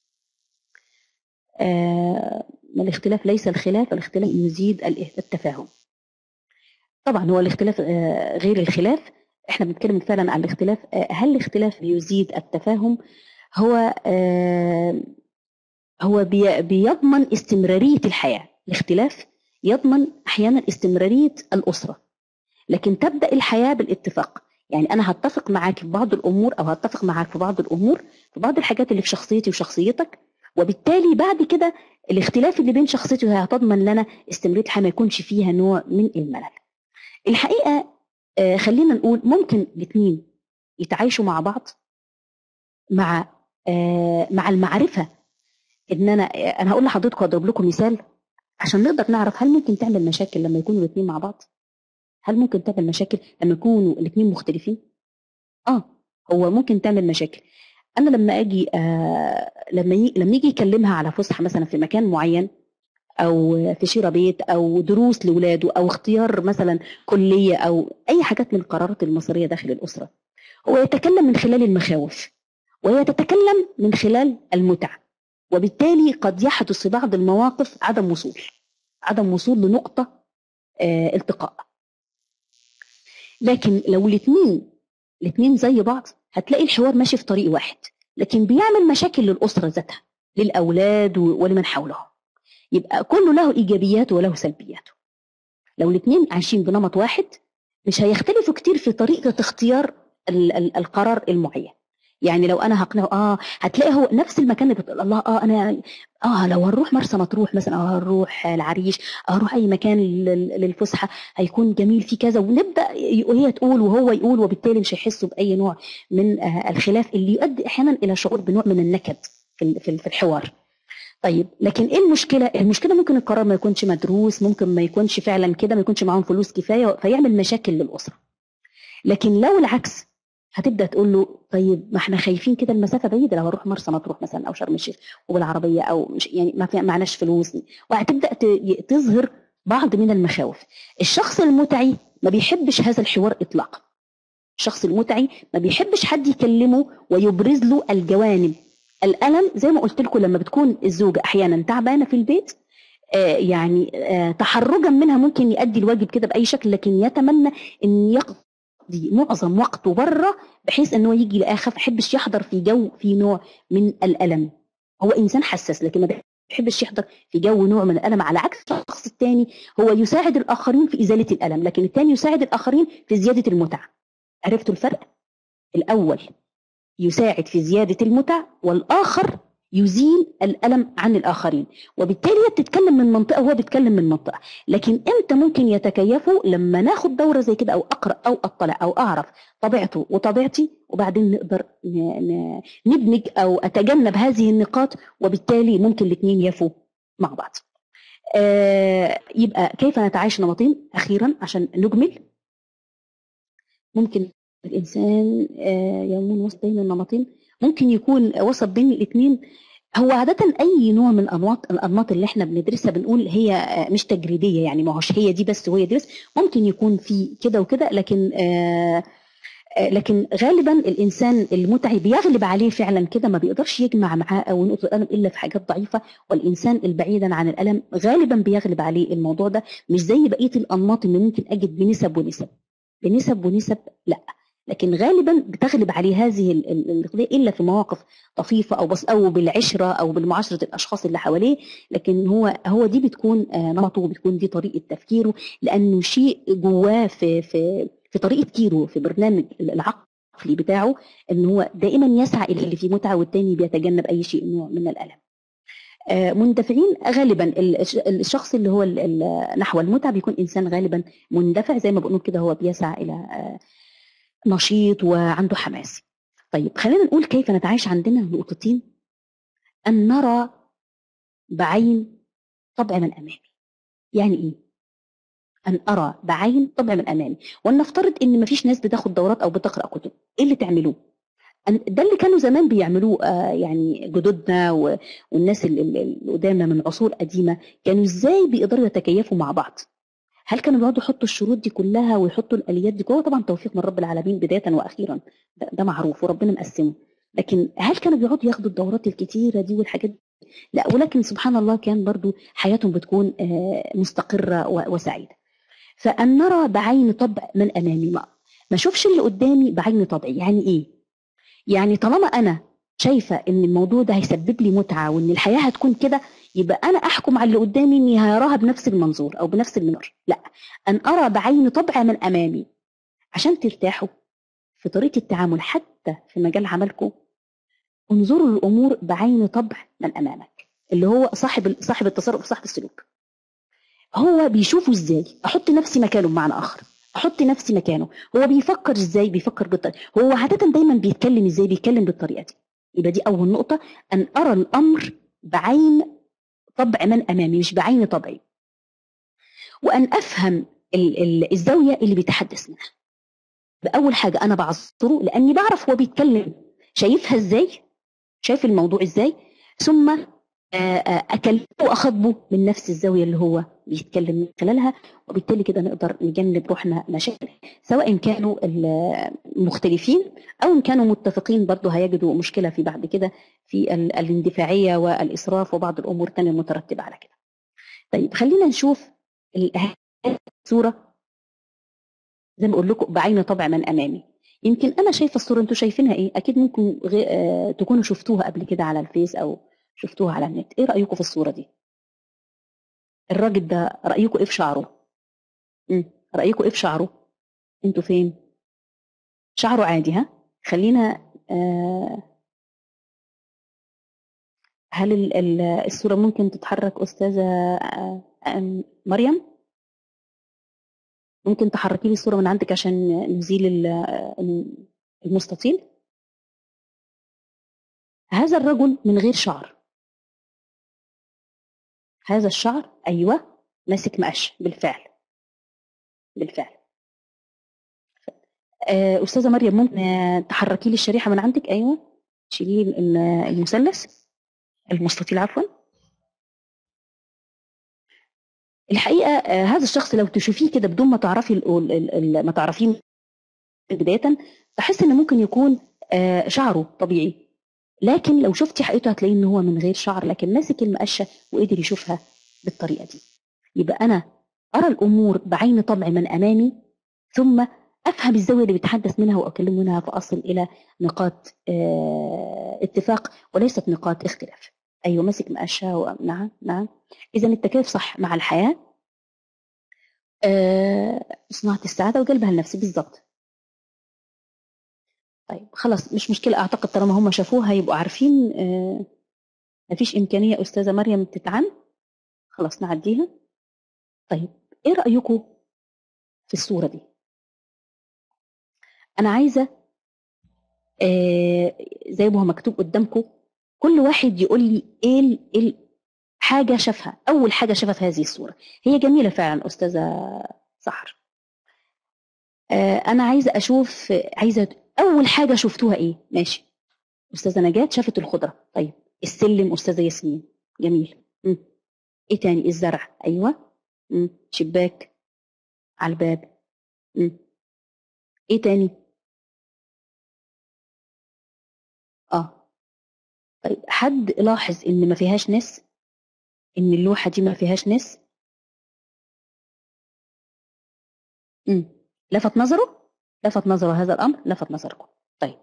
آه، الاختلاف ليس الخلاف الاختلاف يزيد ال- التفاهم طبعا هو الاختلاف آه، غير الخلاف احنا بنتكلم فعلا عن الاختلاف آه، هل الاختلاف يزيد التفاهم هو آه، هو بي- بيضمن استمراريه الحياه الاختلاف يضمن احيانا استمراريه الاسره لكن تبدا الحياه بالاتفاق يعني انا هتفق معاك في بعض الامور او هتفق معاك في بعض الامور في بعض الحاجات اللي في شخصيتي وشخصيتك وبالتالي بعد كده الاختلاف اللي بين شخصيتي هتضمن لنا استمراريه الحياه ما يكونش فيها نوع من الملل الحقيقه آه، خلينا نقول ممكن الاثنين يتعايشوا مع بعض مع آه، مع المعرفه ان انا انا هقول لحضرتك واضرب لكم مثال عشان نقدر نعرف هل ممكن تعمل مشاكل لما يكونوا الاثنين مع بعض هل ممكن تعمل مشاكل لما يكونوا الاثنين مختلفين اه هو ممكن تعمل مشاكل انا لما اجي آه لما ي... لما يجي يكلمها على فسحه مثلا في مكان معين او في شراء بيت او دروس لاولاده او اختيار مثلا كليه او اي حاجات من القرارات المصيريه داخل الاسره هو يتكلم من خلال المخاوف وهي تتكلم من خلال المتع وبالتالي قد يحدث في بعض المواقف عدم وصول عدم وصول لنقطه آه التقاء لكن لو الاثنين الاثنين زي بعض هتلاقي الحوار ماشي في طريق واحد لكن بيعمل مشاكل للأسرة ذاتها للأولاد و- ولمن حولهم يبقى كله له إيجابياته وله سلبياته لو الاثنين عايشين بنمط واحد مش هيختلفوا كتير في طريقة اختيار ال- ال- القرار المعين يعني لو انا هقنعه اه هتلاقي هو نفس المكان اللي بتقول الله اه انا اه لو هنروح مرسى مطروح مثلا او هنروح العريش او هنروح اي مكان لل- للفسحه هيكون جميل فيه كذا ونبدا ي- وهي تقول وهو يقول وبالتالي مش هيحسوا باي نوع من آه، الخلاف اللي يؤدي احيانا الى شعور بنوع من النكد في ال- في ال- في الحوار طيب لكن ايه المشكله المشكله ممكن القرار ما يكونش مدروس ممكن ما يكونش فعلا كده ما يكونش معاهم فلوس كفايه فيعمل مشاكل للاسره لكن لو العكس هتبدا تقول له طيب ما احنا خايفين كده المسافه بعيده لو هنروح مرسى مطروح مثلا او شرم الشيخ وبالعربيه او مش يعني ما في معناش فلوس وهتبدا ت- تظهر بعض من المخاوف الشخص المتعي ما بيحبش هذا الحوار اطلاقا الشخص المتعي ما بيحبش حد يكلمه ويبرز له الجوانب الالم زي ما قلت لكم لما بتكون الزوجه احيانا تعبانه في البيت آه، يعني آه، تحرجا منها ممكن يؤدي الواجب كده باي شكل لكن يتمنى ان يقضي معظم وقته بره بحيث ان هو يجي لاخر ما يحبش يحضر في جو في نوع من الالم هو انسان حساس لكن ما بيحبش يحضر في جو نوع من الالم على عكس الشخص الثاني هو يساعد الاخرين في ازاله الالم لكن الثاني يساعد الاخرين في زياده المتعه عرفتوا الفرق الاول يساعد في زياده المتع والاخر يزيل الالم عن الاخرين وبالتالي هي بتتكلم من منطقه وهو بيتكلم من منطقه لكن امتى ممكن يتكيفوا لما ناخد دوره زي كده او اقرا او اطلع او اعرف طبيعته وطبيعتي وبعدين نقدر ن- ن- ندمج او اتجنب هذه النقاط وبالتالي ممكن الاثنين يفوا مع بعض آه، يبقى كيف نتعايش نمطين اخيرا عشان نجمل ممكن الانسان آه، يمون وسط بين النمطين ممكن يكون وسط بين الاثنين هو عادة أي نوع من أنواط الأنماط اللي احنا بندرسها بنقول هي آه، مش تجريدية يعني ما هوش هي دي بس وهي دي بس ممكن يكون في كده وكده لكن آه، آه، لكن غالبا الانسان المتعب بيغلب عليه فعلا كده ما بيقدرش يجمع معاه او نقطه الالم الا في حاجات ضعيفه والانسان البعيدا عن الالم غالبا بيغلب عليه الموضوع ده مش زي بقيه الانماط اللي ممكن اجد بنسب ونسب بنسب ونسب لا لكن غالبا بتغلب عليه هذه ال- ال- القضيه الا في مواقف طفيفه او بس او بالعشره او بالمعاشره الاشخاص اللي حواليه لكن هو هو دي بتكون آه، نمطه بتكون دي طريقه تفكيره لانه شيء جواه في في في طريقه تفكيره في برنامج العقلي بتاعه ان هو دائما يسعى الى اللي فيه متعه والتاني بيتجنب اي شيء نوع من الالم. آه، مندفعين غالبا ال- الش- الشخص اللي هو ال- ال- نحو المتعه بيكون انسان غالبا مندفع زي ما بنقول كده هو بيسعى الى آه، نشيط وعنده حماس. طيب خلينا نقول كيف نتعايش عندنا نقطتين ان نرى بعين طبع من امامي. يعني ايه؟ ان ارى بعين طبع من امامي ولنفترض ان مفيش ناس بتاخد دورات او بتقرا كتب ايه اللي تعملوه أن- ده اللي كانوا زمان بيعملوه آه، يعني جدودنا و- والناس ال- ال- اللي قدامنا من عصور قديمه كانوا ازاي بيقدروا يتكيفوا مع بعض هل كانوا بيقعدوا يحطوا الشروط دي كلها ويحطوا الاليات دي كلها طبعا توفيق من رب العالمين بدايه واخيرا ده, ده معروف وربنا مقسمه لكن هل كانوا بيقعدوا ياخدوا الدورات الكتيره دي والحاجات دي؟ لا ولكن سبحان الله كان برضو حياتهم بتكون آه، مستقره و- وسعيده فأن نرى بعين طبع من أمامي ما ما أشوفش اللي قدامي بعين طبعي يعني إيه؟ يعني طالما أنا شايفة إن الموضوع ده هيسبب لي متعة وإن الحياة هتكون كده يبقى أنا أحكم على اللي قدامي إني هيراها بنفس المنظور أو بنفس المنظور لا أن أرى بعين طبع من أمامي عشان ترتاحوا في طريقة التعامل حتى في مجال عملكم انظروا للأمور بعين طبع من أمامك اللي هو صاحب صاحب التصرف صاحب السلوك هو بيشوفه ازاي احط نفسي مكانه بمعنى اخر احط نفسي مكانه هو بيفكر ازاي بيفكر بالطريقه هو عاده دايما بيتكلم ازاي بيتكلم بالطريقه دي يبقى دي اول نقطه ان ارى الامر بعين طبع من امامي مش بعين طبعي وان افهم ال- ال- الزاويه اللي بيتحدث منها باول حاجه انا بعذره لاني بعرف هو بيتكلم شايفها ازاي شايف الموضوع ازاي ثم آه، آه، اكلمه واخاطبه من نفس الزاويه اللي هو بيتكلم من خلالها وبالتالي كده نقدر نجنب روحنا مشاكل سواء كانوا المختلفين او ان كانوا متفقين برضه هيجدوا مشكله في بعد كده في ال- الاندفاعيه والاسراف وبعض الامور الثانيه المترتبه على كده. طيب خلينا نشوف ال- الصوره زي ما اقول لكم بعين طبع من امامي. يمكن انا شايفه الصوره انتوا شايفينها ايه؟ اكيد ممكن غي... آه، تكونوا شفتوها قبل كده على الفيس او شفتوها على النت، ايه رايكم في الصوره دي؟ الراجل ده رايكم ايه في شعره؟ امم رايكم ايه في شعره؟ انتوا فين؟ شعره عادي ها؟ خلينا آه هل ال- ال- الصورة ممكن تتحرك أستاذة آه، آه، مريم؟ ممكن تحركي لي الصورة من عندك عشان نزيل ال- آه، المستطيل؟ هذا الرجل من غير شعر هذا الشعر أيوة ماسك مقش بالفعل بالفعل آه، أستاذة مريم ممكن آه، تحركي لي الشريحة من عندك أيوة تشيلي ال- المثلث المستطيل عفوا الحقيقة آه، هذا الشخص لو تشوفيه كده بدون ما تعرفي ال- ال- ال- ما تعرفيه بداية تحس إن ممكن يكون آه، شعره طبيعي لكن لو شفتي حقيقته هتلاقيه إن هو من غير شعر لكن ماسك المقشة وقدر يشوفها بالطريقه دي يبقى انا ارى الامور بعين طبع من امامي ثم افهم الزاويه اللي بيتحدث منها واكلم منها فاصل الى نقاط آه، اتفاق وليست نقاط اختلاف ايوه ماسك مقشه و... نعم نعم اذا التكيف صح مع الحياه آه، صناعه السعاده وقلبها لنفسي بالضبط طيب خلاص مش مشكله اعتقد طالما هم شافوها يبقوا عارفين آه، مفيش امكانيه استاذه مريم تتعن خلاص نعديها طيب ايه رايكم في الصوره دي انا عايزه آه زي ما هو مكتوب قدامكم كل واحد يقول لي ايه ال- إيه ال- حاجه شافها اول حاجه شافها في هذه الصوره هي جميله فعلا استاذه سحر آه انا عايزه اشوف عايزه اول حاجه شفتوها ايه ماشي استاذه نجاة شافت الخضره طيب السلم استاذه ياسمين جميل مم. ايه تاني الزرع ايوه مم. شباك على الباب مم. ايه تاني اه طيب حد لاحظ ان ما فيهاش ناس ان اللوحه دي ما فيهاش ناس امم لفت نظره لفت نظره هذا الامر لفت نظركم طيب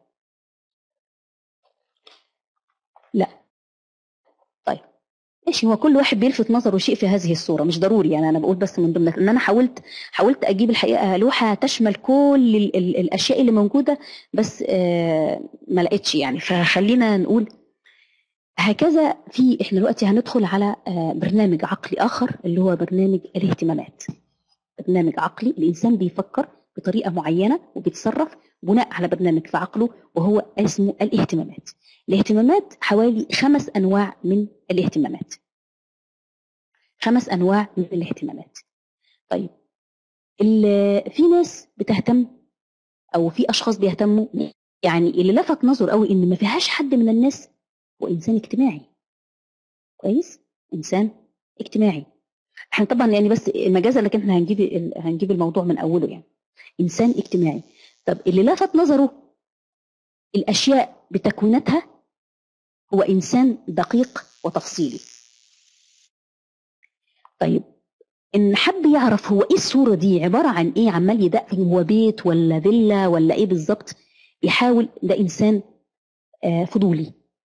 لا طيب ماشي هو كل واحد بيلفت نظره شيء في هذه الصوره مش ضروري يعني انا بقول بس من ضمن ان انا حاولت حاولت اجيب الحقيقه لوحه تشمل كل ال ال الاشياء اللي موجوده بس آه ما لقيتش يعني فخلينا نقول هكذا في احنا دلوقتي هندخل على آه برنامج عقلي اخر اللي هو برنامج الاهتمامات برنامج عقلي الانسان بيفكر بطريقه معينه وبيتصرف بناء على برنامج في عقله وهو اسمه الاهتمامات الاهتمامات حوالي خمس انواع من الاهتمامات خمس انواع من الاهتمامات طيب ال- في ناس بتهتم او في اشخاص بيهتموا يعني اللي لفت نظر قوي ان ما فيهاش حد من الناس هو انسان اجتماعي كويس انسان اجتماعي احنا طبعا يعني بس مجازا لكن احنا هنجيب ال- هنجيب الموضوع من اوله يعني انسان اجتماعي طب اللي لفت نظره الاشياء بتكويناتها هو انسان دقيق وتفصيلي طيب ان حب يعرف هو ايه الصوره دي عباره عن ايه عمال يدقق هو بيت ولا فيلا ولا ايه بالظبط يحاول ده انسان آه، فضولي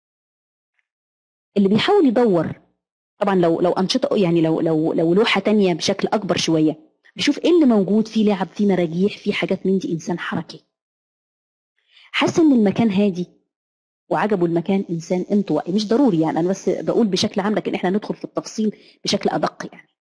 اللي بيحاول يدور طبعا لو لو انشطه يعني لو لو لو لوحه تانية بشكل اكبر شويه بيشوف ايه اللي موجود فيه لعب فيه مراجيح فيه حاجات من دي انسان حركي حس ان المكان هادي وعجبه المكان انسان انطوائي مش ضروري يعني انا بس بقول بشكل عام لكن احنا ندخل في التفصيل بشكل ادق يعني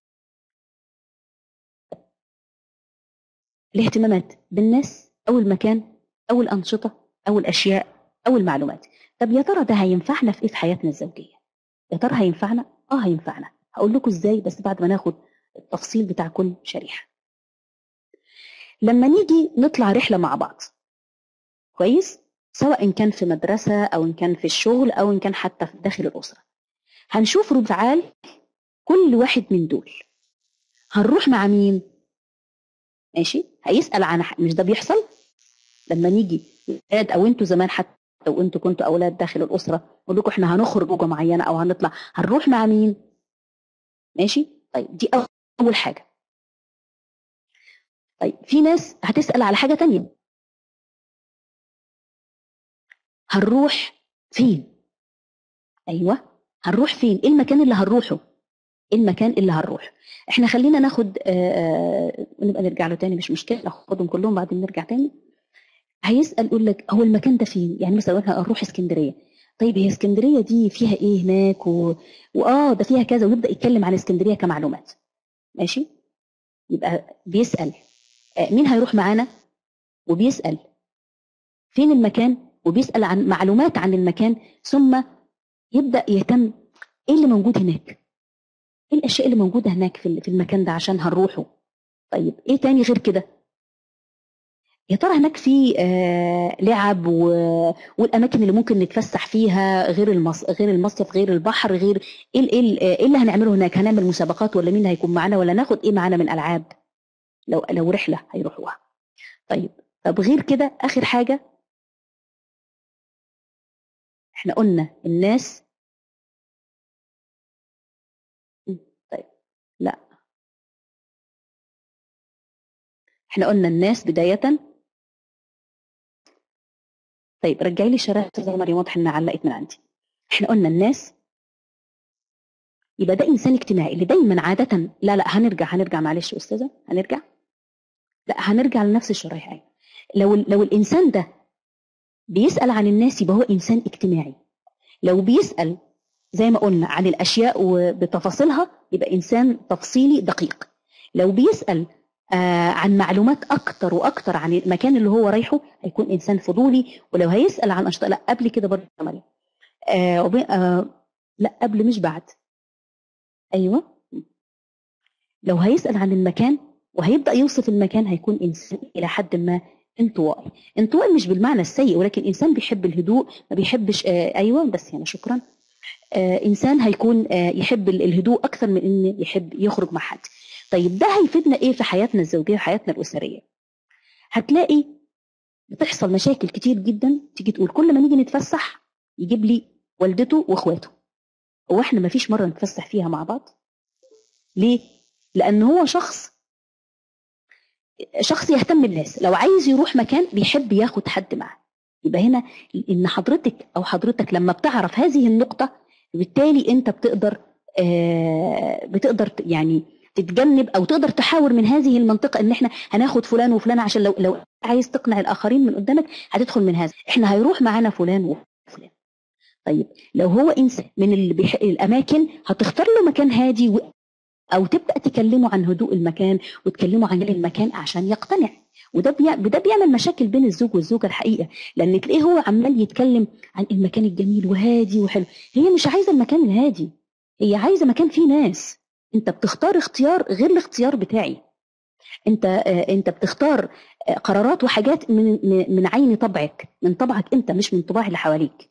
الاهتمامات بالناس او المكان او الانشطه او الاشياء او المعلومات طب يا ترى ده هينفعنا في ايه في حياتنا الزوجيه يا ترى هينفعنا اه هينفعنا هقول لكم ازاي بس بعد ما ناخد التفصيل بتاع كل شريحه لما نيجي نطلع رحله مع بعض كويس سواء إن كان في مدرسة أو إن كان في الشغل أو إن كان حتى في داخل الأسرة هنشوف ردود أفعال كل واحد من دول هنروح مع مين ماشي هيسأل عن ح- مش ده بيحصل لما نيجي ولاد أو أنتوا زمان حتى لو أنتوا كنتوا أولاد داخل الأسرة نقول لكم إحنا هنخرج جوجة معينة أو هنطلع هنروح مع مين ماشي طيب دي أول حاجة طيب في ناس هتسأل على حاجة تانية هنروح فين ايوه هنروح فين ايه المكان اللي هنروحه ايه المكان اللي هنروح احنا خلينا ناخد آه، آه، نبقى نرجع له تاني مش مشكله ناخدهم كلهم بعدين نرجع تاني هيسال يقول لك هو المكان ده فين يعني مثلا احنا هنروح اسكندريه طيب هي اسكندريه دي فيها ايه هناك و... واه ده فيها كذا ويبدا يتكلم عن اسكندريه كمعلومات ماشي يبقى بيسال آه، مين هيروح معانا وبيسال فين المكان وبيسال عن معلومات عن المكان ثم يبدا يهتم ايه اللي موجود هناك ايه الاشياء اللي موجوده هناك في ال- في المكان ده عشان هنروحه طيب ايه تاني غير كده يا ترى هناك في آه لعب و... والاماكن اللي ممكن نتفسح فيها غير المص... غير المصيف غير البحر غير ايه ال- ايه ال- ايه اللي هنعمله هناك هنعمل مسابقات ولا مين هيكون معانا ولا ناخد ايه معانا من العاب لو لو رحله هيروحوها طيب طب غير كده اخر حاجه احنا قلنا الناس م، طيب احنا قلنا الناس بداية طيب رجعي لي الشرائح استاذه مريم واضح انها علقت من عندي احنا قلنا الناس يبقى ده انسان اجتماعي اللي دايما عاده لا لا هنرجع هنرجع معلش يا استاذه هنرجع لا هنرجع لنفس الشرايح أيوة. لو لو الانسان ده بيسال عن الناس يبقى هو انسان اجتماعي لو بيسال زي ما قلنا عن الاشياء وبتفاصيلها يبقى انسان تفصيلي دقيق لو بيسال آه عن معلومات اكتر واكتر عن المكان اللي هو رايحه هيكون انسان فضولي ولو هيسال عن انشطه لا قبل كده برضه يا مريم آه وبي- آه لا قبل مش بعد ايوه لو هيسال عن المكان وهيبدا يوصف المكان هيكون انسان الى حد ما انطوائي انطوائي مش بالمعنى السيء ولكن انسان بيحب الهدوء ما بيحبش آه ايوه بس هنا شكرا آه انسان هيكون آه يحب ال- الهدوء اكثر من انه يحب يخرج مع حد طيب ده هيفيدنا ايه في حياتنا الزوجيه وحياتنا الاسريه هتلاقي بتحصل مشاكل كتير جدا تيجي تقول كل ما نيجي نتفسح يجيب لي والدته واخواته هو احنا ما فيش مره نتفسح فيها مع بعض ليه لان هو شخص شخص يهتم بالناس لو عايز يروح مكان بيحب ياخد حد معاه يبقى هنا ان حضرتك او حضرتك لما بتعرف هذه النقطه بالتالي انت بتقدر آه بتقدر ت- يعني تتجنب او تقدر تحاور من هذه المنطقه ان احنا هناخد فلان وفلان عشان لو لو عايز تقنع الاخرين من قدامك هتدخل من هذا احنا هيروح معانا فلان وفلان طيب لو هو انسان من اللي بيح... الاماكن هتختار له مكان هادي و... او تبدا تكلمه عن هدوء المكان وتكلمه عن جمال المكان عشان يقتنع وده بي... ده بيعمل مشاكل بين الزوج والزوجه الحقيقه لان تلاقيه هو عمال يتكلم عن المكان الجميل وهادي وحلو هي مش عايزه المكان الهادي هي عايزه مكان فيه ناس انت بتختار اختيار غير الاختيار بتاعي انت آه، انت بتختار آه، قرارات وحاجات من من من عين طبعك من طبعك انت مش من طباع اللي حواليك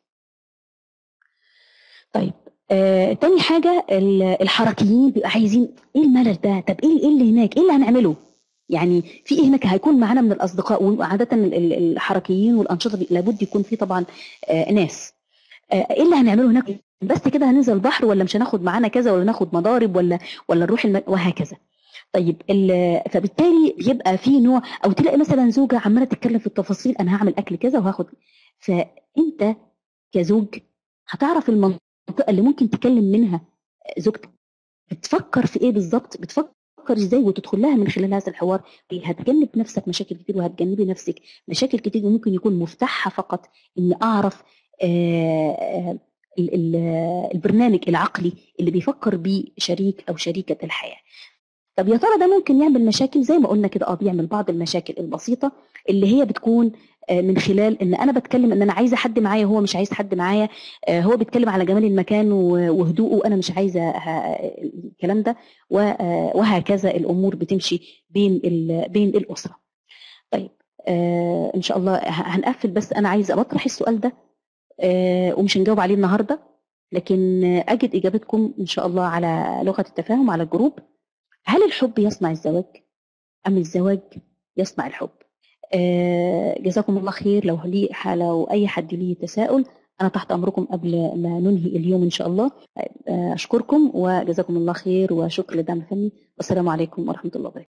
طيب آه، تاني حاجة ال- الحركيين بيبقى عايزين ايه الملل ده طب ايه ايه اللي هناك ايه اللي هنعمله يعني في ايه هناك هيكون معانا من الاصدقاء وعادة ال- ال- الحركيين والانشطة دي لابد يكون في طبعا آه، ناس آه، ايه اللي هنعمله هناك بس كده هننزل البحر ولا مش هناخد معانا كذا ولا ناخد مضارب ولا ولا نروح الم... وهكذا طيب ال- فبالتالي بيبقى في نوع او تلاقي مثلا زوجه عماله تتكلم في التفاصيل انا هعمل اكل كذا وهاخد فانت كزوج هتعرف المنطقه اللي ممكن تكلم منها زوجتك بتفكر في ايه بالظبط بتفكر ازاي وتدخل لها من خلال هذا الحوار هتجنب نفسك مشاكل كتير وهتجنبي نفسك مشاكل كتير وممكن يكون مفتاحها فقط ان اعرف آه، آه، ال- ال- البرنامج العقلي اللي بيفكر بيه شريك او شريكه الحياه طب يا ترى ده ممكن يعمل مشاكل زي ما قلنا كده اه بيعمل بعض المشاكل البسيطه اللي هي بتكون آه، من خلال ان انا بتكلم ان انا عايزه حد معايا وهو مش عايز حد معايا آه، هو بيتكلم على جمال المكان و- وهدوءه وانا مش عايزه ه- الكلام ده و- آه، وهكذا الامور بتمشي بين ال- بين الاسره. طيب آه، ان شاء الله ه- هنقفل بس انا عايزه بطرح السؤال ده آه، ومش هنجاوب عليه النهارده لكن آه، اجد اجابتكم ان شاء الله على لغه التفاهم على الجروب هل الحب يصنع الزواج ام الزواج يصنع الحب آه، جزاكم الله خير لو لي لو اي حد ليه تساؤل انا تحت امركم قبل ما ننهي اليوم ان شاء الله آه، اشكركم وجزاكم الله خير وشكر للدعم الفني والسلام عليكم ورحمه الله وبركاته